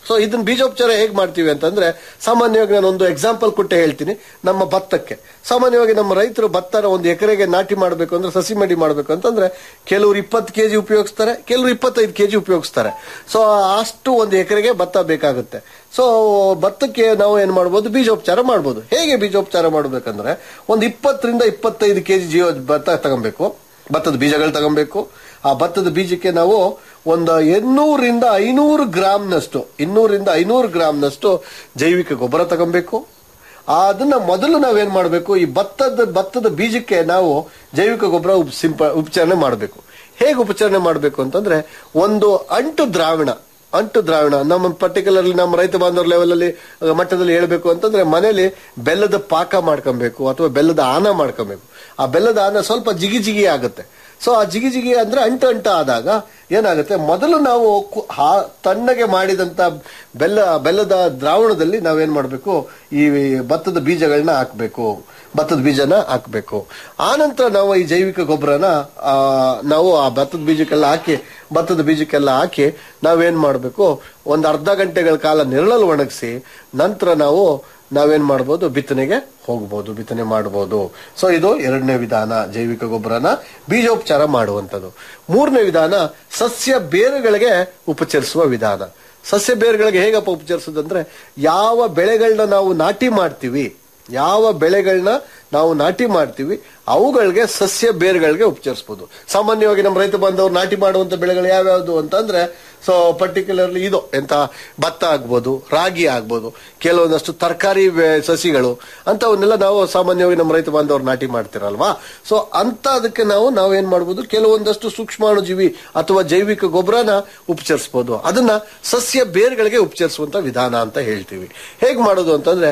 ಸೊ ಇದನ್ನ ಬೀಜೋಪಚಾರ ಹೇಗೆ ಮಾಡ್ತೀವಿ ಅಂತಂದ್ರೆ ಸಾಮಾನ್ಯವಾಗಿ ನಾನು ಒಂದು ಎಕ್ಸಾಂಪಲ್ ಕೊಟ್ಟೆ ಹೇಳ್ತೀನಿ ನಮ್ಮ ಭತ್ತಕ್ಕೆ ಸಾಮಾನ್ಯವಾಗಿ ನಮ್ಮ ರೈತರು ಭತ್ತನ ಒಂದು ಎಕರೆಗೆ ನಾಟಿ ಮಾಡಬೇಕು ಅಂದ್ರೆ ಸಸಿ ಮಡಿ ಮಾಡಬೇಕು ಅಂತಂದ್ರೆ ಕೆಲವರು ಇಪ್ಪತ್ತು ಕೆಜಿ ಉಪಯೋಗಿಸ್ತಾರೆ ಕೆಲವರು ಇಪ್ಪತ್ತೈದು ಕೆಜಿ ಉಪಯೋಗಿಸ್ತಾರೆ ಸೊ ಅಷ್ಟು ಒಂದು ಎಕರೆಗೆ ಭತ್ತ ಬೇಕಾಗುತ್ತೆ ಸೊ ಭತ್ತಕ್ಕೆ ನಾವು ಏನ್ ಮಾಡ್ಬೋದು ಬೀಜೋಪಚಾರ ಮಾಡ್ಬೋದು ಹೇಗೆ ಬೀಜೋಪಚಾರ ಮಾಡ್ಬೇಕಂದ್ರೆ ಒಂದು ಇಪ್ಪತ್ತರಿಂದ ಇಪ್ಪತ್ತೈದು ಕೆಜಿ ಜೀವ ಭತ್ತ ತಗೊಬೇಕು ಭತ್ತದ ಬೀಜಗಳು ತಗೊಬೇಕು ಆ ಭತ್ತದ ಬೀಜಕ್ಕೆ ನಾವು ಒಂದು ಎನ್ನೂರಿಂದ ಐನೂರು ಗ್ರಾಮ್ನಷ್ಟು ಇನ್ನೂರಿಂದ ಐನೂರು ಗ್ರಾಮ್ನಷ್ಟು ಜೈವಿಕ ಗೊಬ್ಬರ ತಗೊಬೇಕು ಅದನ್ನ ಮೊದಲು ನಾವೇನ್ ಮಾಡಬೇಕು ಈ ಭತ್ತದ ಭತ್ತದ ಬೀಜಕ್ಕೆ ನಾವು ಜೈವಿಕ ಗೊಬ್ಬರ ಉಪ್- ಸಿಂಪ ಉಪಚಾರಣೆ ಮಾಡಬೇಕು ಹೇಗೆ ಉಪಚಾರಣೆ ಮಾಡಬೇಕು ಅಂತಂದ್ರೆ ಒಂದು ಅಂಟು ದ್ರಾವಣ ಅಂಟು ದ್ರಾವಣ ನಮ್ಮ ಪರ್ಟಿಕ್ಯುಲರ್ಲಿ ನಮ್ಮ ರೈತ ಬಾಂಧವರ ಲೆವೆಲ್ ಅಲ್ಲಿ ಅಹ್, ಮಟ್ಟದಲ್ಲಿ ಹೇಳ್ಬೇಕು ಅಂತಂದ್ರೆ ಮನೇಲಿ ಬೆಲ್ಲದ ಪಾಕ ಮಾಡ್ಕೊಬೇಕು ಅಥವಾ ಬೆಲ್ಲದ ಆನ ಮಾಡ್ಕೊಬೇಕು ಆ ಬೆಲ್ಲದ ಆನ ಸ್ವಲ್ಪ ಜಿಗಿ ಜಿಗಿ ಆಗುತ್ತೆ ಸೊ ಆ ಜಿಗಿ ಜಿಗಿ ಅಂದ್ರೆ ಅಂಟು ಅಂಟ ಆದಾಗ ಏನಾಗುತ್ತೆ ಮೊದಲು ನಾವು ಕು- ಹಾ- ತಣ್ಣಗೆ ಮಾಡಿದಂತ ಬೆಲ್ಲ ಬೆಲ್ಲದ ದ್ರಾವಣದಲ್ಲಿ ನಾವೇನ್ ಮಾಡಬೇಕು ಈ ಭತ್ತದ ಬೀಜಗಳನ್ನ ಹಾಕಬೇಕು ಭತ್ತದ ಬೀಜನ ಹಾಕಬೇಕು ಆನಂತರ ನಾವು ಈ ಜೈವಿಕ ಗೊಬ್ಬರನ ಆ, ನಾವು ಆ ಭತ್ತದ ಬೀಜಕ್ಕೆಲ್ಲ ಹಾಕಿ ಭತ್ತದ ಬೀಜಕ್ಕೆಲ್ಲ ಹಾಕಿ ನಾವೇನ್ ಮಾಡಬೇಕು ಒಂದು ಅರ್ಧ ಗಂಟೆಗಳ ಕಾಲ ನೆರಳಲ್ಲಿ ಒಣಗಿಸಿ ನಂತರ ನಾವು ನಾವೇನ್ ಮಾಡ್ಬೋದು ಬಿತ್ತನೆಗೆ ಹೋಗ್ಬೋದು ಬಿತ್ತನೆ ಮಾಡಬಹುದು ಸೊ ಇದು ಎರಡನೇ ವಿಧಾನ ಜೈವಿಕ ಗೊಬ್ಬರನ ಬೀಜೋಪಚಾರ ಮಾಡುವಂಥದ್ದು ಮೂರನೇ ವಿಧಾನ ಸಸ್ಯ ಬೇರುಗಳಿಗೆ ಉಪಚರಿಸುವ ವಿಧಾನ ಸಸ್ಯ ಬೇರುಗಳಿಗೆ ಹೇಗಪ್ಪ ಉಪಚರಿಸೋದಂದ್ರೆ ಯಾವ ಬೆಳೆಗಳನ್ನ ನಾವು ನಾಟಿ ಮಾಡ್ತೀವಿ ಯಾವ ಬೆಳೆಗಳನ್ನ ನಾವು ನಾಟಿ ಮಾಡ್ತೀವಿ ಅವುಗಳಿಗೆ ಸಸ್ಯ ಬೇರುಗಳಿಗೆ ಉಪಚರಿಸಬಹುದು ಸಾಮಾನ್ಯವಾಗಿ ನಮ್ಮ ರೈತ ಬಾಂಧವರು ನಾಟಿ ಮಾಡುವಂತ ಬೆಳೆಗಳು ಯಾವ್ಯಾವುದು ಅಂತಂದ್ರೆ ಸೊ ಪರ್ಟಿಕ್ಯುಲರ್ಲಿ ಇದು ಎಂತ ಭತ್ತ ಆಗ್ಬೋದು ರಾಗಿ ಆಗ್ಬೋದು ಕೆಲವೊಂದಷ್ಟು ತರಕಾರಿ ಸಸಿಗಳು ಅಂತವನ್ನೆಲ್ಲ ನಾವು ಸಾಮಾನ್ಯವಾಗಿ ನಮ್ಮ ರೈತ ಬಾಂಧವರು ನಾಟಿ ಮಾಡ್ತಿರಲ್ವಾ ಸೊ ಅಂತ ಅದಕ್ಕೆ ನಾವು ನಾವೇನ್ ಮಾಡ್ಬೋದು ಕೆಲವೊಂದಷ್ಟು ಸೂಕ್ಷ್ಮಾಣುಜೀವಿ ಅಥವಾ ಜೈವಿಕ ಗೊಬ್ಬರನ ಉಪಚರಿಸಬಹುದು ಅದನ್ನ ಸಸ್ಯ ಬೇರುಗಳಿಗೆ ಉಪಚರಿಸುವಂತ ವಿಧಾನ ಅಂತ ಹೇಳ್ತೀವಿ ಹೇಗ್ ಮಾಡೋದು ಅಂತಂದ್ರೆ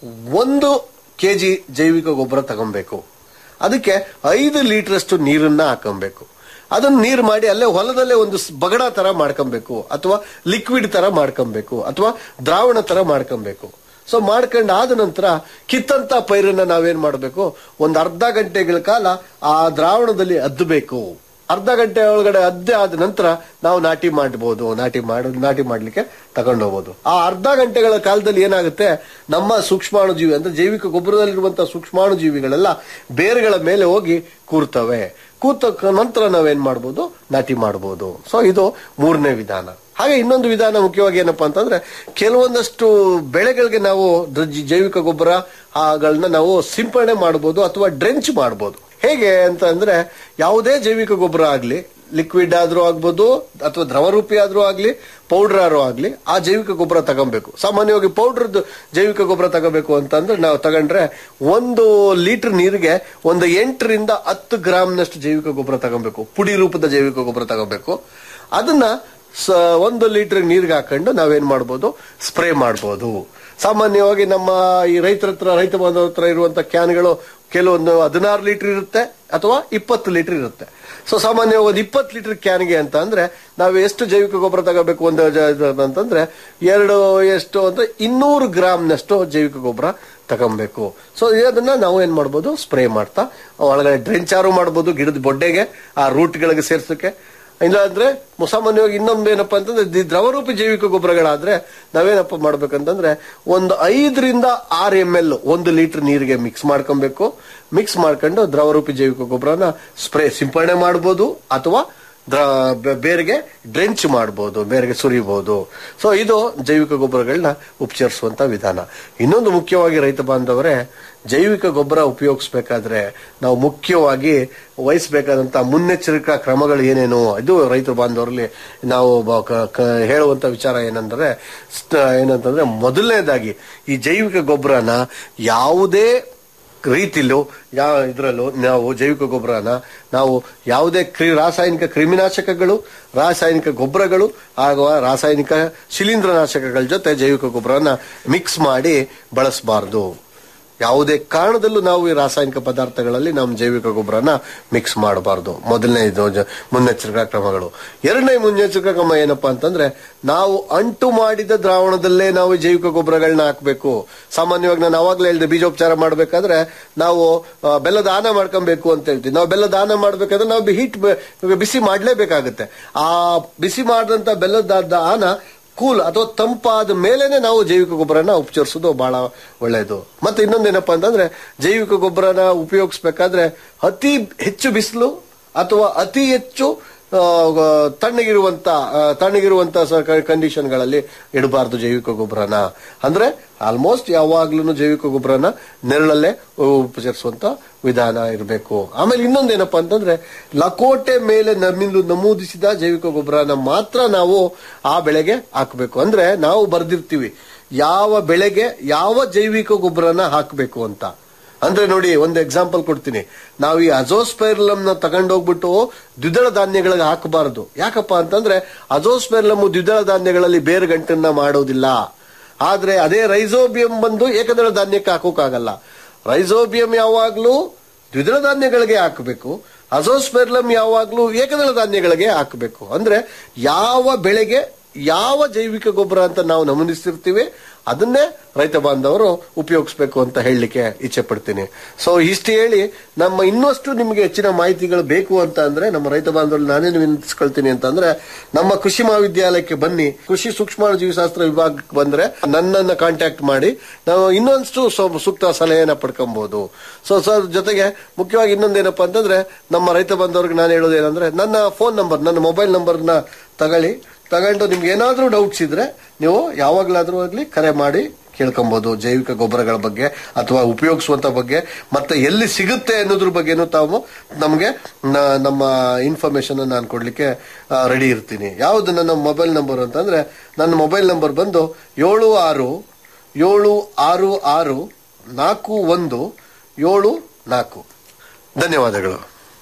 ಒಂದು ಕೆಜಿ ಜೈವಿಕ ಗೊಬ್ಬರ ತಗೊಬೇಕು ಅದಕ್ಕೆ ಐದು ಲೀಟರ್ ನೀರನ್ನ ಹಾಕೊಬೇಕು ಅದನ್ನ ನೀರು ಮಾಡಿ ಅಲ್ಲೇ ಹೊಲದಲ್ಲೇ ಒಂದು ಸ್- ಬಗಡ ತರ ಮಾಡ್ಕೊಬೇಕು ಅಥವಾ ಲಿಕ್ವಿಡ್ ತರ ಮಾಡ್ಕೊಬೇಕು ಅಥವಾ ದ್ರಾವಣ ತರ ಮಾಡ್ಕೊಬೇಕು ಸೊ ಮಾಡ್ಕೊಂಡು ಆದ ನಂತರ ಕಿತ್ತಂತ ಪೈರನ್ನ ನಾವೇನ್ ಮಾಡಬೇಕು ಒಂದು ಅರ್ಧ ಗಂಟೆಗಳ ಕಾಲ ಆ ದ್ರಾವಣದಲ್ಲಿ ಅದ್ದಬೇಕು ಅರ್ಧ ಗಂಟೆ ಒಳಗಡೆ ಅದ್ದೆ ಆದ ನಂತರ ನಾವು ನಾಟಿ ಮಾಡಬಹುದು ನಾಟಿ ಮಾಡ ನಾಟಿ ಮಾಡ್ಲಿಕ್ಕೆ ತಗೊಂಡು ಹೋಗ್ಬೋದು ಆ ಅರ್ಧ ಗಂಟೆಗಳ ಕಾಲದಲ್ಲಿ ಏನಾಗುತ್ತೆ ನಮ್ಮ ಸೂಕ್ಷ್ಮಾಣುಜೀವಿ ಅಂದ್ರೆ ಜೈವಿಕ ಗೊಬ್ಬರದಲ್ಲಿರುವಂತಹ ಸೂಕ್ಷ್ಮಾಣುಜೀವಿಗಳೆಲ್ಲ ಬೇರುಗಳ ಮೇಲೆ ಹೋಗಿ ಕೂರ್ತವೆ ಕೂತ ಕ- ನಂತರ ನಾವೇನ್ ಮಾಡ್ಬೋದು ನಾಟಿ ಮಾಡಬಹುದು ಸೊ ಇದು ಮೂರನೇ ವಿಧಾನ ಹಾಗೆ ಇನ್ನೊಂದು ವಿಧಾನ ಮುಖ್ಯವಾಗಿ ಏನಪ್ಪಾ ಅಂತಂದ್ರೆ ಕೆಲವೊಂದಷ್ಟು ಬೆಳೆಗಳಿಗೆ ನಾವು ದ್ರಜ್- ಜೈವಿಕ ಗೊಬ್ಬರ ಗಳನ್ನ ನಾವು ಸಿಂಪಡಣೆ ಮಾಡಬಹುದು ಅಥವಾ ಡ್ರೆಂಚ್ ಮಾಡಬಹುದು ಹೇಗೆ ಅಂತ ಅಂದ್ರೆ ಯಾವುದೇ ಜೈವಿಕ ಗೊಬ್ಬರ ಆಗ್ಲಿ ಲಿಕ್ವಿಡ್ ಆದ್ರೂ ಆಗ್ಬೋದು ಅಥವಾ ದ್ರವರೂಪಿ ಆದ್ರೂ ಆಗ್ಲಿ ಪೌಡರ್ ಆದ್ರೂ ಆಗ್ಲಿ ಆ ಜೈವಿಕ ಗೊಬ್ಬರ ತಗೊಬೇಕು ಸಾಮಾನ್ಯವಾಗಿ ಪೌಡರ್ ಜೈವಿಕ ಗೊಬ್ಬರ ತಗೋಬೇಕು ಅಂತಂದ್ರೆ ನಾವು ತಗೊಂಡ್ರೆ ಒಂದು ಲೀಟರ್ ನೀರಿಗೆ ಒಂದು ಎಂಟರಿಂದ ಹತ್ತು ಗ್ರಾಮ್ನಷ್ಟು ಜೈವಿಕ ಗೊಬ್ಬರ ತಗೊಬೇಕು ಪುಡಿ ರೂಪದ ಜೈವಿಕ ಗೊಬ್ಬರ ತಗೋಬೇಕು ಅದನ್ನ ಸ- ಒಂದು ಲೀಟರ್ ನೀರಿಗೆ ಹಾಕೊಂಡು ನಾವೇನ್ ಮಾಡ್ಬೋದು ಸ್ಪ್ರೇ ಮಾಡ್ಬೋದು ಸಾಮಾನ್ಯವಾಗಿ ನಮ್ಮ ಈ ರೈತರ ಹತ್ರ ರೈತ ಬಾಂಧವರ ಹತ್ರ ಇರುವಂತ ಕ್ಯಾನ್ಗಳು ಕೆಲವೊಂದು ಹದಿನಾರು ಲೀಟರ್ ಇರುತ್ತೆ ಅಥವಾ ಇಪ್ಪತ್ತು ಲೀಟರ್ ಇರುತ್ತೆ ಸೊ ಸಾಮಾನ್ಯವಾಗಿ ಒಂದು ಇಪ್ಪತ್ತು ಲೀಟರ್ ಕ್ಯಾನ್ಗೆ ಅಂತ ಅಂದ್ರೆ ನಾವು ಎಷ್ಟು ಜೈವಿಕ ಗೊಬ್ಬರ ತಗೋಬೇಕು ಒಂದು ಜ- ಜ- ಅಂತಂದ್ರೆ ಎರಡು ಎಷ್ಟು ಅಂದ್ರೆ ಇನ್ನೂರು ಗ್ರಾಮ್ನಷ್ಟು ಜೈವಿಕ ಗೊಬ್ಬರ ತಗೊಬೇಕು ಸೊ ಇದನ್ನ ನಾವು ಏನ್ ಮಾಡ್ಬೋದು ಸ್ಪ್ರೇ ಮಾಡ್ತಾ ಒಳಗಡೆ ಡ್ರೆಂಚಾರು ಮಾಡ್ಬೋದು ಗಿಡದ ಬೊಡ್ಡೆಗೆ ಆ ರೂಟ್ಗಳಿಗೆ ಸೇರ್ಸಕ್ಕೆ ಇಲ್ಲಾಂದ್ರೆ ಸಾಮಾನ್ಯವಾಗಿ ಇನ್ನೊಂದು ಏನಪ್ಪಾ ಅಂತಂದ್ರೆ ದಿ- ದ್ರವರೂಪಿ ಜೈವಿಕ ಗೊಬ್ಬರಗಳಾದ್ರೆ ನಾವೇನಪ್ಪ ಮಾಡ್ಬೇಕಂತಂದ್ರೆ ಒಂದು ಐದರಿಂದ ಆರು ಎಂ ಎಲ್ ಒಂದು ಲೀಟರ್ ನೀರಿಗೆ ಮಿಕ್ಸ್ ಮಾಡ್ಕೊಬೇಕು ಮಿಕ್ಸ್ ಮಾಡ್ಕೊಂಡು ದ್ರವರೂಪಿ ಜೈವಿಕ ಗೊಬ್ಬರನ ಸ್ಪ್ರೇ ಸಿಂಪಡಣೆ ಮಾಡ್ಬೋದು ಅಥವಾ ದ್ರ ಬೆ- ಬೇರೆಗೆ ಡ್ರೆಂಚ್ ಮಾಡ್ಬೋದು ಬೇರೆಗೆ ಸುರಿಬಹುದು ಸೊ ಇದು ಜೈವಿಕ ಗೊಬ್ಬರಗಳನ್ನ ಉಪಚರಿಸುವಂತ ವಿಧಾನ ಇನ್ನೊಂದು ಮುಖ್ಯವಾಗಿ ರೈತ ಬಾಂಧವರೇ ಜೈವಿಕ ಗೊಬ್ಬರ ಉಪಯೋಗಿಸ್ಬೇಕಾದ್ರೆ ನಾವು ಮುಖ್ಯವಾಗಿ ವಹಿಸಬೇಕಾದಂತ ಮುನ್ನೆಚ್ಚರಿಕಾ ಕ್ರಮಗಳು ಏನೇನು ಇದು ರೈತ ಬಾಂಧವರಲ್ಲಿ ನಾವು ಬ- ಕ- ಕ- ಹೇಳುವಂತ ವಿಚಾರ ಏನಂದ್ರೆ ಸ್ಟ್- ಏನಂತಂದ್ರೆ ಮೊದಲನೇದಾಗಿ ಈ ಜೈವಿಕ ಗೊಬ್ಬರನ ಯಾವುದೇ ರೀತಿಲೂ ಯಾವ ಇದರಲ್ಲೂ ನಾವು ಜೈವಿಕ ಗೊಬ್ಬರನ ನಾವು ಯಾವುದೇ ಕ್ರಿ ರಾಸಾಯನಿಕ ಕ್ರಿಮಿನಾಶಕಗಳು ರಾಸಾಯನಿಕ ಗೊಬ್ಬರಗಳು ಹಾಗೂ ರಾಸಾಯನಿಕ ಶಿಲೀಂಧ್ರನಾಶಕಗಳ ಜೊತೆ ಜೈವಿಕ ಗೊಬ್ಬರನ ಮಿಕ್ಸ್ ಮಾಡಿ ಬಳಸಬಾರದು ಯಾವುದೇ ಕಾರಣದಲ್ಲೂ ನಾವು ಈ ರಾಸಾಯನಿಕ ಪದಾರ್ಥಗಳಲ್ಲಿ ನಮ್ಮ ಜೈವಿಕ ಗೊಬ್ಬರನ ಮಿಕ್ಸ್ ಮಾಡಬಾರದು ಮೊದಲನೇ ಇದು ಜ- ಮುನ್ನೆಚ್ಚರಿಕಾ ಕ್ರಮಗಳು ಎರಡನೇ ಮುನ್ನೆಚ್ಚರಿಕಾ ಕ್ರಮ ಏನಪ್ಪಾ ಅಂತಂದ್ರೆ ನಾವು ಅಂಟು ಮಾಡಿದ ದ್ರಾವಣದಲ್ಲೇ ನಾವು ಜೈವಿಕ ಗೊಬ್ಬರಗಳನ್ನ ಹಾಕಬೇಕು ಸಾಮಾನ್ಯವಾಗಿ ನಾನು ಅವಾಗಲೇ ಹೇಳಿದೆ ಬೀಜೋಪಚಾರ ಮಾಡಬೇಕಾದ್ರೆ ನಾವು ಆ, ಬೆಲ್ಲದ ಆನ ಮಾಡ್ಕೊಬೇಕು ಅಂತ ಹೇಳ್ತೀವಿ ನಾವು ಬೆಲ್ಲದ ಆನ ಮಾಡ್ಬೇಕಾದ್ರೆ ನಾವು ಹೀಟ್ ಬಿಸಿ ಮಾಡಲೇಬೇಕಾಗುತ್ತೆ ಆ ಬಿಸಿ ಮಾಡಿದಂತ ಬೆಲ್ಲದ ಆನ ಕೂಲ್ ಅಥವಾ ತಂಪಾದ ಮೇಲೆನೆ ನಾವು ಜೈವಿಕ ಗೊಬ್ಬರನ ಉಪಚರಿಸೋದು ಬಹಳ ಒಳ್ಳೆಯದು ಮತ್ತೆ ಇನ್ನೊಂದೇನಪ್ಪಾ ಅಂತಂದ್ರೆ ಜೈವಿಕ ಗೊಬ್ಬರನ ಉಪಯೋಗಿಸ್ಬೇಕಾದ್ರೆ ಅತಿ ಹೆಚ್ಚು ಬಿಸಿಲು ಅಥವಾ ಅತಿ ಹೆಚ್ಚು ಆ, ತಣ್ಣಗಿರುವಂತ ಆ, ತಣ್ಣಗಿರುವಂತ ಕಂಡೀಷನ್ಗಳಲ್ಲಿ ಇಡಬಾರ್ದು ಜೈವಿಕ ಗೊಬ್ಬರನ ಅಂದ್ರೆ ಆಲ್ಮೋಸ್ಟ್ ಯಾವಾಗ್ಲೂ ಜೈವಿಕ ಗೊಬ್ಬರನ ನೆರಳಲ್ಲೇ ಉಪಚರಿಸುವಂತ ವಿಧಾನ ಇರಬೇಕು ಆಮೇಲೆ ಇನ್ನೊಂದೇನಪ್ಪಾ ಅಂತಂದ್ರೆ ಲಕೋಟೆ ಮೇಲೆ ನಮ್ಮಿಂದು ನಮೂದಿಸಿದ ಜೈವಿಕ ಗೊಬ್ಬರನ ಮಾತ್ರ ನಾವು ಆ ಬೆಳೆಗೆ ಹಾಕಬೇಕು ಅಂದ್ರೆ ನಾವು ಬರ್ದಿರ್ತೀವಿ ಯಾವ ಬೆಳೆಗೆ ಯಾವ ಜೈವಿಕ ಗೊಬ್ಬರನ ಹಾಕಬೇಕು ಅಂತ ಅಂದ್ರೆ ನೋಡಿ ಒಂದು ಎಕ್ಸಾಂಪಲ್ ಕೊಡ್ತೀನಿ ನಾವು ಈ ಅಜೋಸ್ಪೈರ್ಲಮ್ ನ ತಗೊಂಡೋಗ್ಬಿಟ್ಟು ದ್ವಿದಳ ಧಾನ್ಯಗಳಿಗೆ ಹಾಕಬಾರದು ಯಾಕಪ್ಪ ಅಂತಂದ್ರೆ ಅಜೋಸ್ಪೈರ್ಲಮ್ ದ್ವಿದಳ ಧಾನ್ಯಗಳಲ್ಲಿ ಬೇರೆ ಗಂಟನ್ನ ಮಾಡೋದಿಲ್ಲ ಆದ್ರೆ ಅದೇ ರೈಸೋಬಿಯಂ ಬಂದು ಏಕದಳ ಧಾನ್ಯಕ್ಕೆ ಹಾಕೋಕ್ಕಾಗಲ್ಲ ರೈಸೋಬಿಯಂ ಯಾವಾಗ್ಲೂ ದ್ವಿದಳ ಧಾನ್ಯಗಳಿಗೆ ಹಾಕಬೇಕು ಅಜೋಸ್ಪೆರ್ಲಮ್ ಯಾವಾಗ್ಲೂ ಏಕದಳ ಧಾನ್ಯಗಳಿಗೆ ಹಾಕಬೇಕು ಅಂದ್ರೆ ಯಾವ ಬೆಳೆಗೆ ಯಾವ ಜೈವಿಕ ಗೊಬ್ಬರ ಅಂತ ನಾವು ನಮೂದಿಸಿರ್ತೀವಿ ಅದನ್ನೇ ರೈತ ಬಾಂಧವರು ಉಪಯೋಗಿಸ್ಬೇಕು ಅಂತ ಹೇಳಲಿಕ್ಕೆ ಇಚ್ಛೆ ಪಡ್ತೀನಿ ಸೊ ಇಷ್ಟು ಹೇಳಿ ನಮ್ಮ ಇನ್ನಷ್ಟು ನಿಮಗೆ ಹೆಚ್ಚಿನ ಮಾಹಿತಿಗಳು ಬೇಕು ಅಂತ ಅಂದ್ರೆ ನಮ್ಮ ರೈತ ಬಾಂಧವರು ನಾನೇನು ವಿನಂತಿಸ್ಕೊಳ್ತೀನಿ ಅಂತಂದ್ರೆ ನಮ್ಮ ಕೃಷಿ ಮಹಾವಿದ್ಯಾಲಯಕ್ಕೆ ಬನ್ನಿ ಕೃಷಿ ಸೂಕ್ಷ್ಮ ಜೀವಶಾಸ್ತ್ರ ವಿಭಾಗಕ್ಕೆ ಬಂದ್ರೆ ನನ್ನನ್ನ ಕಾಂಟ್ಯಾಕ್ಟ್ ಮಾಡಿ ನಾವು ಇನ್ನೊಂದಷ್ಟು ಸು- ಸೂಕ್ತ ಸಲಹೆಯನ್ನ ಪಡ್ಕೊಬಹುದು ಸೊ ಸರ್ ಜೊತೆಗೆ ಮುಖ್ಯವಾಗಿ ಇನ್ನೊಂದೇನಪ್ಪ ಅಂತಂದ್ರೆ ನಮ್ಮ ರೈತ ಬಾಂಧವರಿಗೆ ನಾನು ಹೇಳೋದೇನಂದ್ರೆ ನನ್ನ ಫೋನ್ ನಂಬರ್ ನನ್ನ ಮೊಬೈಲ್ ನಂಬರ್ನ ತಗೊಳ್ಳಿ ತಗೊಂಡು ನಿಮ್ಗೆ ಏನಾದ್ರೂ ಡೌಟ್ಸ್ ಇದ್ರೆ ನೀವು ಯಾವಾಗ್ಲಾದ್ರೂ ಆಗ್ಲಿ ಕರೆ ಮಾಡಿ ಕೇಳ್ಕೊಬಹುದು ಜೈವಿಕ ಗೊಬ್ಬರಗಳ ಬಗ್ಗೆ ಅಥವಾ ಉಪಯೋಗಿಸುವಂತ ಬಗ್ಗೆ ಮತ್ತೆ ಎಲ್ಲಿ ಸಿಗುತ್ತೆ ಅನ್ನೋದ್ರ ಬಗ್ಗೆನೂ ತಾವು ನಮಗೆ ನಮ್ಮ ಇನ್ಫಾರ್ಮೇಶನ್ ನಾನು ಕೊಡ್ಲಿಕ್ಕೆ ರೆಡಿ ಇರ್ತೀನಿ ಯಾವ್ದು ನನ್ನ ಮೊಬೈಲ್ ನಂಬರ್ ಅಂತಂದ್ರೆ ನನ್ನ ಮೊಬೈಲ್ ನಂಬರ್ ಬಂದು ಏಳು ಆರು ಏಳು ಆರು ಆರು ನಾಲ್ಕು ಒಂದು ಏಳು ನಾಲ್ಕು ಧನ್ಯವಾದಗಳು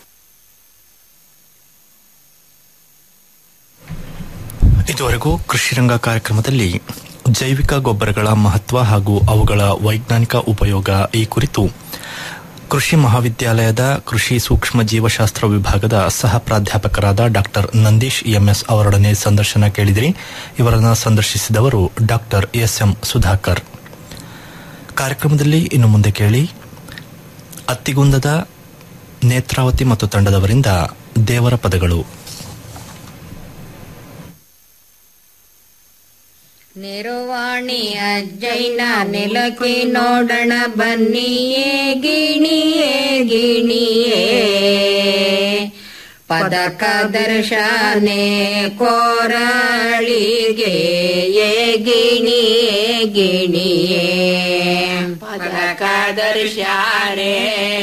ಇದುವರೆಗೂ ಕೃಷಿರಂಗ ಕಾರ್ಯಕ್ರಮದಲ್ಲಿ ಜೈವಿಕ ಗೊಬ್ಬರಗಳ ಮಹತ್ವ ಹಾಗೂ ಅವುಗಳ ವೈಜ್ಞಾನಿಕ ಉಪಯೋಗ ಈ ಕುರಿತು ಕೃಷಿ ಮಹಾವಿದ್ಯಾಲಯದ ಕೃಷಿ ಸೂಕ್ಷ್ಮ ಜೀವಶಾಸ್ತ್ರ ವಿಭಾಗದ ಸಹ ಪ್ರಾಧ್ಯಾಪಕರಾದ ಡಾಕ್ಟರ್ ನಂದೀಶ್ ಎಂಎಸ್ ಅವರೊಡನೆ ಸಂದರ್ಶನ ಕೇಳಿದಿರಿ ಇವರನ್ನು ಸಂದರ್ಶಿಸಿದವರು ಡಾಕ್ಟರ್ ಎಸ್ಎಂ ಸುಧಾಕರ್ ಕಾರ್ಯಕ್ರಮದಲ್ಲಿ ಇನ್ನು ಮುಂದೆ ಕೇಳಿ ಅತ್ತಿಗುಂದದ ನೇತ್ರಾವತಿ ಮತ್ತು ತಂಡದವರಿಂದ ದೇವರ ಪದಗಳು ನಿರುವಾಣಿ ಅಜ್ಜೈನ ನೆಲಕ್ಕೆ ನೋಡಣ ಬನ್ನಿಯೇ ಗಿಣಿಯೇ ಗಿಣಿಯೇ ಪದಕ ದರ್ಶನೆ ಕೋರಳಿಗೆ ಏ ಗಿಣಿಯೇ ಗಿಣಿಯೇ ಪದಕ ದರ್ಶನೆ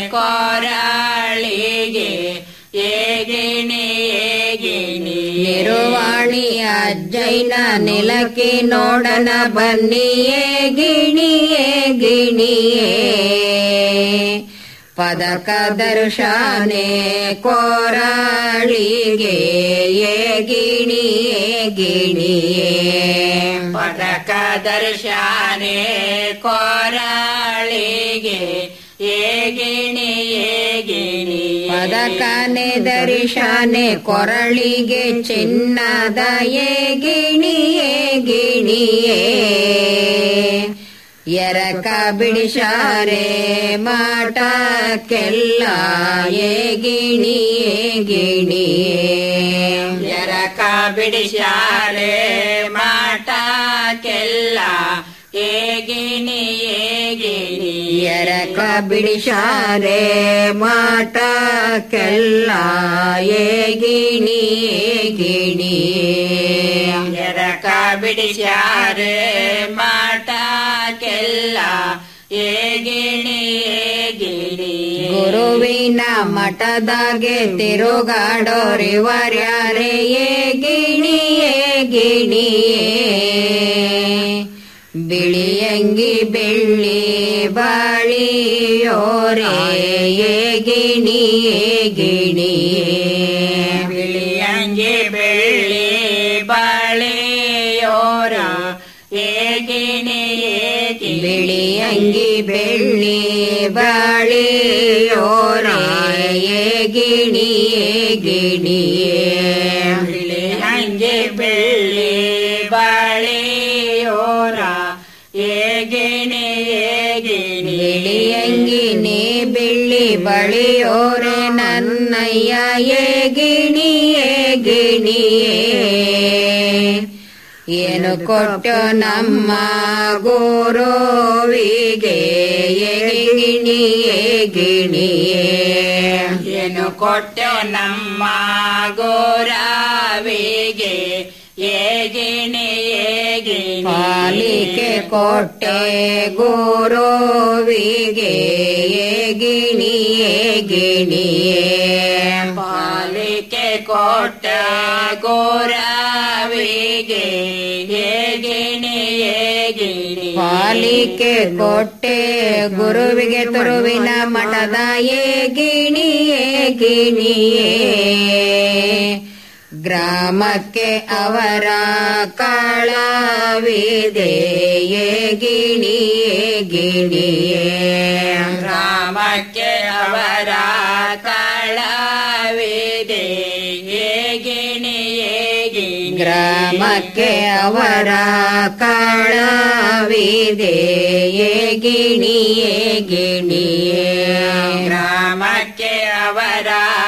ಕೋರಳಿಗೆ ಏ ಗಿಣಿಯೇ ಗಿಣಿ ನಿರುವಾಣಿ ಅಜ್ಜೈನ ನೆಲಕ್ಕೆ ನೋಡಣ ಬನ್ನಿಯೇ ಗಿಣಿಯೇ ಗಿಣಿಯೇ ಪದಕ ದರ್ಶನೆ ಕೋರಳಿಗೆ ಏ ಗಿಣಿಯೇ ಗಿಣಿಯೇ ಪದಕ ದರ್ಶನೆ ಕೋರಳಿಗೆ ಏ ಗಿಣಿಯೇ ಗಿಣಿ ಪದಕನೆ ದರ್ಶನೆ ಕೊರಳಿಗೆ ಚಿನ್ನದ ಏ ಗಿಣಿಯೇ ಗಿಣಿಯೇ ಎರಕ ಬಿಡಿಸಾರೆ ಮಾಟಕ್ಕೆಲ್ಲ ಏ ಗಿಣಿಯೇ ಗಿಣಿಯೇ ಎರಕ ಬಿಡಿಸಾರೆ ಮಾಟಕ್ಕೆಲ್ಲ ಏ ಗಿಣಿಯೇ ಗಿಣಿ ಎರಕ ಬಿಡಿಸಾರೆ ಮಾಟಕ್ಕೆಲ್ಲ ಏ ಗಿಣಿಯೇ ಗಿಣಿಯೇ ಎರಕ ಬಿಡಿಸಾರೆ ಮಾಟಕ್ಕೆಲ್ಲ ಏ ಗಿಣಿಯೇ ಗಿಣಿ ಗುರುವಿನ ಮಠದಾಗೆ ತಿರುಗಾಡೋರಿವರ್ಯಾರೆ ಏ ಗಿಣಿಯೇ ಗಿಣಿಯೇ ಬಿಳಿಯಂಗಿ ಬೆಳ್ಳಿ ಬಾಳಿಯೋರೆ ಏ ಗಿಣಿಯೇ ಗಿಣಿಯೇ ಬಿಳಿಯಂಗಿ ಬೆಳ್ಳಿ ಬಾಳಿಯೋರ ಏ ಗಿಣಿಯೇ ಬಿಳಿಯಂಗಿ ಬೆಳ್ಳಿ ಬಾಳಿಯೋರ ಏ ಗಿಣಿಯೇ ಗಿಣಿಯೇ ಬಿಳಿಯಂಗಿ ಬೆಳ್ಳಿ ಬಾಳಿಯೋರ ಏ ಗಿಣಿಯೇ ಗಿಣಿ ಬಿಳಿಯಂಗಿ ನೀ ಬೆಳ್ಳಿ ಬಳಿಯೋರೆ ನನ್ನಯ್ಯ ಏ ಗಿಣಿಯೇ ಗಿಣಿಯೇ ಏನು ಕೊಟ್ಟು ನಮ್ಮ ಗುರುವಿಗೆ ಗಿಣಿಯೇ ಗಿಣಿಯೇ ಏನು ಕೊಟ್ಟು ನಮ್ಮ ಗೋರಾವಿಗೆ ಏಗಿಣಿಯೇ ಗಿಣಿ ಪಾಲಿಕೆ ಕೊಟ್ಟೆ ಗುರುವಿಗೆ ಗಿಣಿಯೇ ಗಿಣಿಯೇ ಪಾಲಿಕೆ ಕೊಟ್ಟೆ ಗೋರಾವಿಗೆ ಗಿಣಿಯೇ ಗಿಣಿ ಪಾಲಿಕೆ ಕೊಟ್ಟೆ ಗುರುವಿಗೆ ತುರುವಿನ ಮಠದ ಏ ಗಿಣಿಯೇ ಗಿಣಿಯೇ ಗ್ರಾಮಕ್ಕೆ ಅವರ ಕಳವಿದೆ ಏ ಗಿಣಿಯೇ ಗಿಣಿಯೇ ಗ್ರಾಮಕ್ಕೆ ಅವರ ಕಳವಿದೆ ಏ ಗಿಣಿಯೇ ಗಿಣಿ ಗ್ರಾಮಕ್ಕೆ ಅವರ ಕಳವಿದೆ ಏ ಗಿಣಿಯೇ ಗಿಣಿಯೇ ಗ್ರಾಮಕ್ಕೆ ಅವರ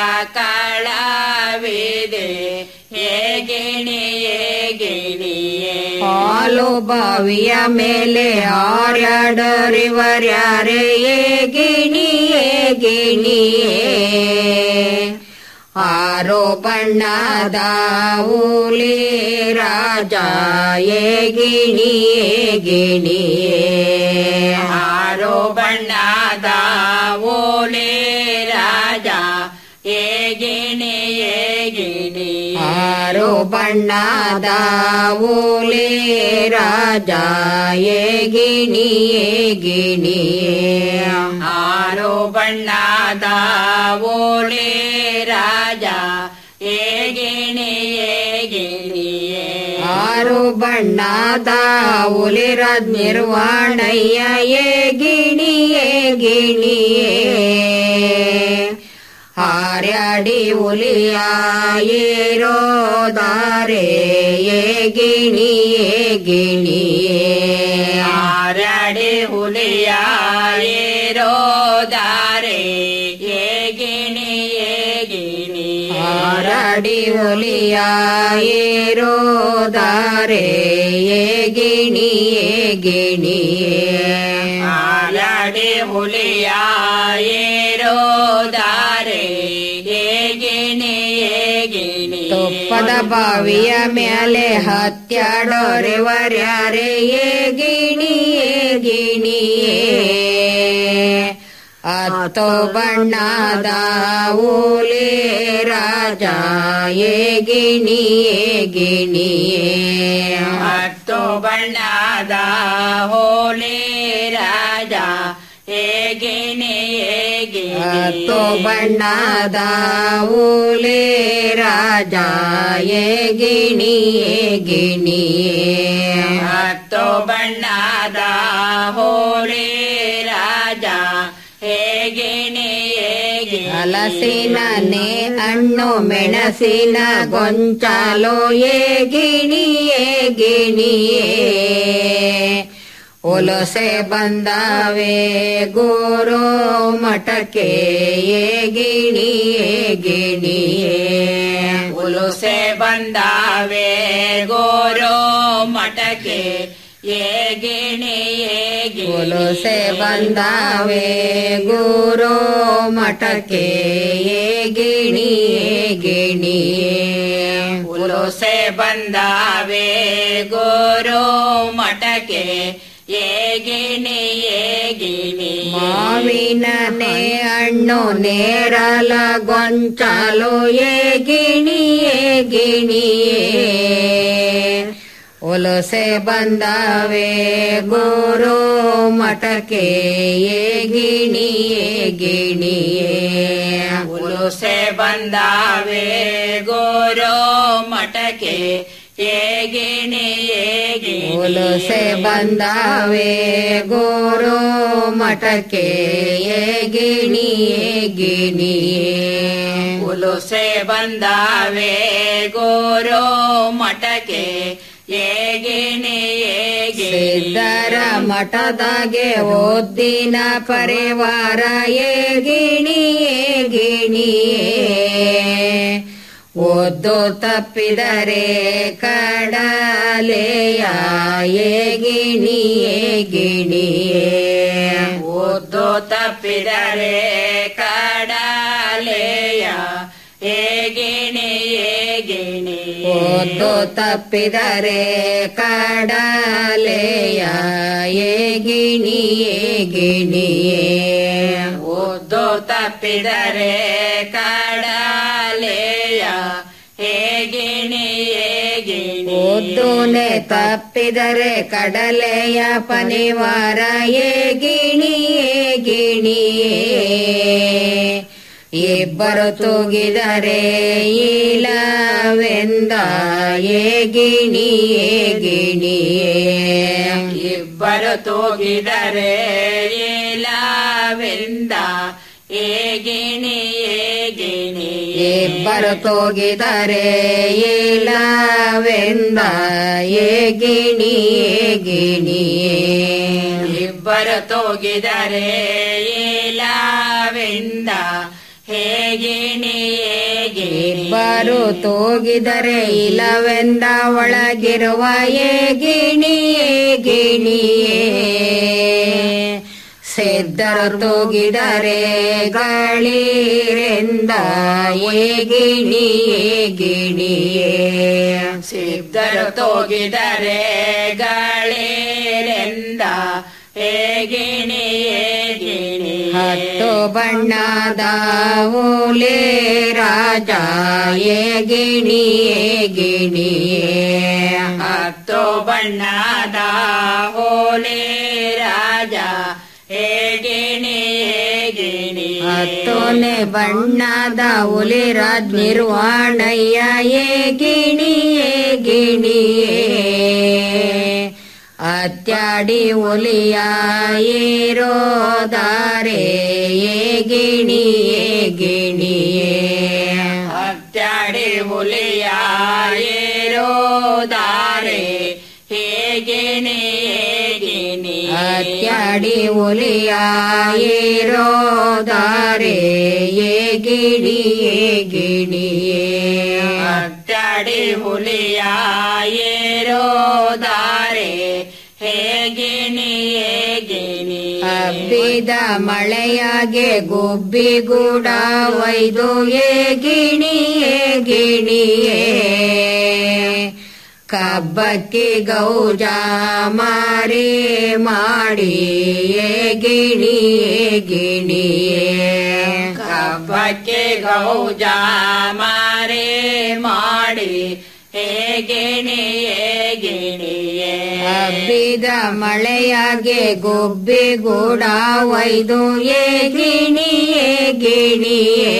ಕಳವಿದೆ ಹೇ ಗಿಣಿಯೇ ಗಿಣಿಯೇ ಹಾಲು ಬಾವಿಯ ಮೇಲೆ ಆರ್ಯಾಡರಿವರ್ಯಾರೆ ಏ ಗಿಣಿಯೇ ಗಿಣಿಯೇ ಆರೋ ಬಣ್ಣದ ಊಲಿ ರಾಜ ಏ ಗಿಣಿಯೇ ಗಿಣಿಯೇ ಆರೋ ಬಣ್ಣದ ಓಲೆ ರಾಜ ಏ ಗಿಣಿಯೇ ಗಿಣಿ ಆರೋ ಬಣ್ಣದ ಓಲೆ ರಾಜ ಏ ಗಿಣಿಯೇ ಗಿಣಿಯೇ ಆರೋ ಬಣ್ಣದ ಓಲೆ ರಾಜ ಏ ಗಿಣಿಯೇ ಗಿಣಿಯೇ ಆರು ಬಣ್ಣದ ಉಲಿರದ್ ನಿರ್ವಾಣಯ್ಯ ಏ ಗಿಣಿಯೇ ಗಿಣಿಯೇ ಹಾರ್ಯಾಡಿ ಉಲಿಯ ಏರೋದಾರೆ ಏ ಗಿಣಿಯೇ ಗಿಣಿಯೇ ಹಾರ್ಯಾಡಿ ಹುಲಿಯ ಏರೋದಾರೆ ಏ ಗಿಣಿಯೇ ಗಿಣಿ ಹಾರಾಡಿ ಒಲಿಯ ಏರೋದಾರೆ ಏ ಗಿಣಿಯೇ ಗಿಣಿಯೇ ಹಾರಾಡಿ ಹುಲಿಯ ಏರೋದಾರೆ ಏ ಗಿಣಿಯೇ ಗಿಣಿ ತುಪ್ಪದ ಬಾವಿಯ ಮೇಲೆ ಹತ್ಯಾಡೋರೆವರ್ಯಾರೆ ಏ ಗಿಣಿಯೇ ಗಿಣಿಯೇ ಹತ್ತು ಬಣ್ಣದ ಓಲೆ ರಾಜ ಏ ಗಿಣಿಯೇ ಗಿಣಿಯೇ ಹತ್ತು ಬಣ್ಣದ ಹೋಲೆ ರಾಜ ಏ ಗಿಣಿಯೇ ಹತ್ತು ಬಣ್ಣದ ಓಲೆ ರಾಜ ಏ ಗಿಣಿಯೇ ಗಿಣಿಯೇ ಹತ್ತು ಬಣ್ಣದ ಹೋಲೆ ರಾಜ ಹಲಸಿನೇ ಹಣ್ಣು ಮೆಣಸಿನ ಗೊಂಚಾಲೋ ಏ ಗಿಣಿಯೇ ಗಿಣಿಯೇ ಒಲಸೆ ಬಂದವೆ ಗೋರೋ ಮಠಕ್ಕೆ ಏ ಗಿಣಿಯೇ ಗಿಣಿಯೇ ಒಲಸೆ ಬಂದವೆ ಗೋರೋ ಮಠಕ್ಕೆ ಏ ಗಿಣಿಯೇ ಒಲಸೆ ಬಂದವೆ ಗುರು ಮಠಕ್ಕೆ ಏ ಗಿಣಿಯೇ ಗಿಣಿಯೇ ಒಲಸೆ ಬಂದವೆ ಗುರು ಮಠಕ್ಕೆ ಏ ಗಿಣಿಯೇ ಗಿಣಿ ಮಾವಿನನೆ ಹಣ್ಣು ನೇರಲ ಗೊಂಚಾಲು ಏ ಗಿಣಿಯೇ ಗಿಣಿಯೇ ಒಲಸೆ ಬಂದವೆ ಗುರು ಮಠಕ್ಕೆ ಏ ಗಿಣಿಯೇ ಗಿಣಿಯೇ ಒಲಸೆ ಬಂದವೆ ಗುರು ಮಠಕ್ಕೆ ಏ ಗಿಣಿಯೇ ಒಲಸೆ ಬಂದವೆ ಗುರು ಮಠಕ್ಕೆ ಏ ಗಿಣಿಯೇ ಗಿಣಿಯೇ ಒಲಸೆ ಬಂದವೆ ಗುರು ಮಠಕ್ಕೆ ಸಿದ್ಧರ ಮಠದಾಗೆ ಓದಿನ ಪರಿವಾರ ಏ ಗಿಣಿಯೇ ಗಿಣಿಯೇ ಓದ್ದು ತಪ್ಪಿದರೆ ಕಡಲೆಯ ಏಗಿಣಿಯೇ ಗಿಣಿಯೇ ಓದ್ದು ತಪ್ಪಿದರೆ ಕಡಲೆಯ ಏಗಿಣಿಯೇ ಗಿಣಿ ಓದ್ದು ತಪ್ಪಿದರೆ ಕಡಲೆಯ ಏಗಿಣಿಯೇ ಗಿಣಿಯೇ ಓದ್ದು ತಪ್ಪಿದರೆ ಕಡಲೆಯ ಹೇಗಿಣಿಯೇ ಗಿಣಿ ಓದುನೆ ತಪ್ಪಿದರೆ ಕಡಲೆಯ ಪನಿವಾರ ಏಗಿಣಿಯೇ ಗಿಣಿಯೇ ಇಬ್ಬರು ತೂಗಿದರೆ ಇಲವೆಂದ ಏಗಿಣಿಯೇ ಗಿಣಿಯೇ ಇಬ್ಬರು ತೂಗಿದರೆ ಇಲವೆಂದ ಏಗಿಣಿಯೇ ಗಿಣಿ ಇಬ್ಬರು ತೂಗಿದರೆ ಇಲವೆಂದ ಏಗಿಣಿಯೇ ಗಿಣಿಯೇ ಇಬ್ಬರು ತೂಗಿದರೆ ಇಲವೆಂದ ಹೇಗಿಣಿಯೇ ಇಬ್ಬರು ತೂಗಿದರೆ ಇಲವೆಂದ ಒಳಗಿರುವ ಏಗಿಣಿಯೇ ಗಿಣಿಯೇ ಸಿದ್ಧರು ತೂಗಿದರೆ ಗಳಿರೆಂದ ಏಗಿಣಿಯೇ ಗಿಣಿಯೇ ಸಿದ್ಧರು ತೂಗಿದರೆ ಗಳಿರೆಂದ ಹೇಗಿಣಿಯೇ ಗಿಣಿ ಹತ್ತು ಬಣ್ಣದ ಓಲೆ ರಾಜ ಏಗಿಣಿಯೇ ಗಿಣಿಯೇ ಹತ್ತು ಬಣ್ಣದ ಓಲೆ ರಾಜ ಹೇಗಿಣಿಯೇ ಗಿಣಿ ಹತ್ತೊನೆ ಬಣ್ಣದ ಹುಲಿ ರಾಜ್ ನಿರ್ವಾಣಯ್ಯ ಏ ಗಿಣಿಯೇ ಗಿಣಿಯೇ ಅತ್ಯಾಡಿ ಒಲಿಯ ಏರೋದಾರೆ ಏ ಗಿಣಿಯೇ ಗಿಣಿಯೇ ಅತ್ಯಾಡಿ ಒಲಿಯ ಏರೋದಾರೆ ಹೇ ಗಿಣಿಯೇ ಗಿಣಿ ಅತ್ಯಾಡಿ ಒಲಿಯ ಏರೋದಾರೆ ಏ ಗಿಣಿಯೇ ಗಿಣಿಯೇ ಅತ್ಯಾಡಿ ಹುಲಿಯ ಏರೋದಾರೆ ಹೇಗಿಣಿಯೇ ಗಿಣಿ ಹಬ್ಬಿದ ಮಳೆಯಾಗೆ ಗುಬ್ಬಿ ಗೂಡ ಒಯ್ದು ಏ ಗಿಣಿಯೇ ಗಿಣಿಯೇ ಕಬ್ಬಕ್ಕಿ ಗೌಜ ಮಾರಿ ಮಾಡಿ ಏ ಗಿಣಿಯೇ ಗಿಣಿಯೇ ಕಬ್ಬಕ್ಕಿ ಗೌಜ ಮಾರಿ ಮಾಡಿ ಹೇ ಗಿಣಿಯೇ ಗಿಣಿಯೇ ಹಬ್ಬಿದ ಮಳೆಯಾಗೆ ಗುಬ್ಬಿ ಗೂಡ ಒಯ್ದು ಏ ಗಿಣಿಯೇ ಗಿಣಿಯೇ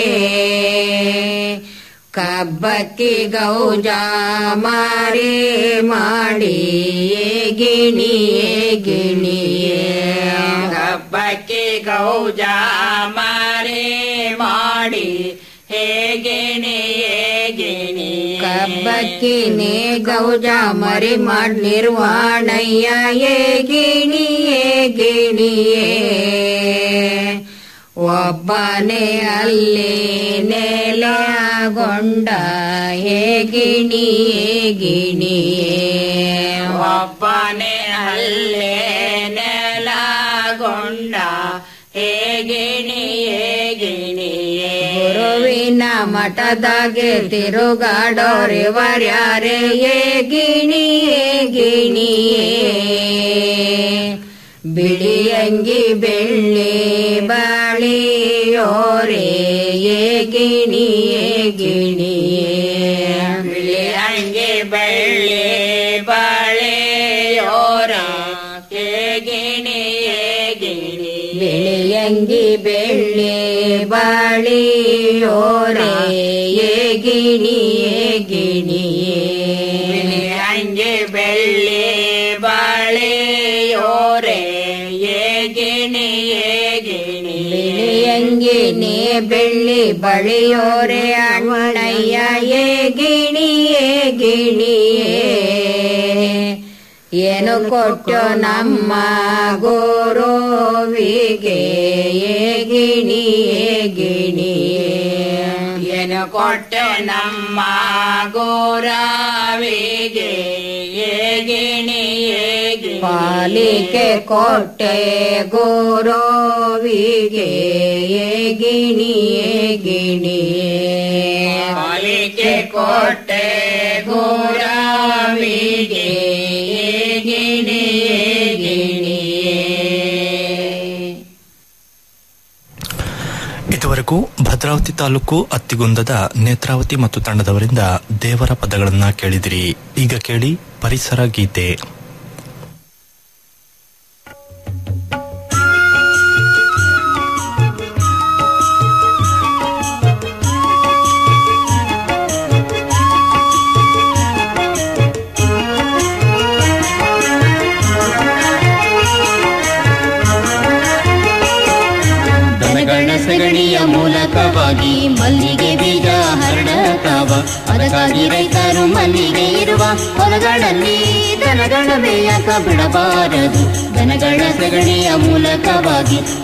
ಕಬ್ಬಕ್ಕಿ ಗೌಜ ಮಾರಿ ಮಾಡಿ ಏ ಗಿಣಿಯೇ ಗಿಣಿಯೇ ಕಬ್ಬಕ್ಕಿ ಗೌಜ ಮಾರಿ ಮಾಡಿ ಹೇ ಗಿಣಿಯೇ ಗಿಣಿ ಕಬ್ಬಕ್ಕಿನೇ ಗೌಜ ಮರಿ ಮಾಡ್ ನಿರ್ವಾಣಯ್ಯ ಏ ಗಿಣಿಯೇ ಗಿಣಿಯೇ ಒಬ್ಬನೇ ಅಲ್ಲಿ ನೆಲೆಗೊಂಡ ಹೇ ಗಿಣಿಯೇ ಗಿಣಿಯೇ ಒಬ್ಬನೇ ಅಲ್ಲೇ ನೆಲಗೊಂಡ ಹೇ ಗಿಣಿಯೇ ಗಿಣಿಯೇ ಗುರುವಿನ ಮಠದಾಗೆ ತಿರುಗಾಡೋರಿವರ್ಯಾರೇ ಏ ಗಿಣಿಯೇ ಗಿಣಿಯೇ ಬಿಳಿ ಅಂಗಿ ಬೆಳ್ಳಿ ಬಾಳಿಯೋರೆ ಏ ಗಿಣಿಯೇ ಗಿಣಿಯೇ ಬಿಳಿ ಅಂಗಿ ಬೆಳ್ಳಿ ಬಾಳಿಯೋರ ಏ ಗಿಣಿಯೇ ಗಿಣಿ ಬಿಳಿ ಅಂಗಿ ಬೆಳ್ಳಿ ಬಾಳಿಯೋರೆ ಏ ಗಿಣಿಯೇ ಗಿಣಿಯೇ ಬಿಳಿ ಅಂಗಿ ಬೆಳ್ಳಿ ಬಾಳೆಯೋರೆ ಏ ಗಿಣಿಯೇ ಗಿಣಿ ಬಿಳಿಯಂಗಿನೇ ಬೆಳ್ಳಿ ಬಳಿಯೋರೆ ಅಣ್ಣಯ್ಯ ಏ ಗಿಣಿಯೇ ಗಿಣಿಯೇ ಏನು ಕೊಟ್ಟು ನಮ್ಮ ಗುರುವಿಗೆ ಏ ಗಿಣಿಯೇ ಗಿಣಿಯೇ ಏನು ಕೊಟ್ಟೆ ನಮ್ಮ ಗೋರಾವಿಗೆ ಏಗಿಣಿ ಏಗಿ ಪಾಲಿಕೆ ಕೊಟ್ಟೆ ಗೋರೋವಿಗೆ ಏಗಿಣಿ ಏಗಿಣಿ ಪಾಲಿಕೆ ಕೊಟ್ಟೆ ಗೋರಾವಿಗೆ ಏಗಿಣಿ ಏಗಿಣಿ ಇದುವರೆಗೂ ಭದ್ರಾವತಿ ತಾಲೂಕು ಅತ್ತಿಗುಂದದ ನೇತ್ರಾವತಿ ಮತ್ತು ತಂಡದವರಿಂದ ದೇವರ ಪದಗಳನ್ನ ಕೇಳಿದಿರಿ ಈಗ ಕೇಳಿ ಪರಿಸರ ಗೀತೆ ದನಗಳ ಸಗಣಿಯ ಮೂಲಕವಾಗಿ ಮಲ್ಲಿಗೆ ಬೀಜ ಹರಡತಾವ ಅದಕ್ಕಾಗಿ ರೈತರು ಮಲ್ಲಿಗೆ ಇರುವ ಹೊಲಗಳಲ್ಲಿ ದನಗಳ ಮೇಯಕ ಬಿಡಬಾರದು ದನಗಳ ಸಗಣಿಯ ಮೂಲಕವಾಗಿ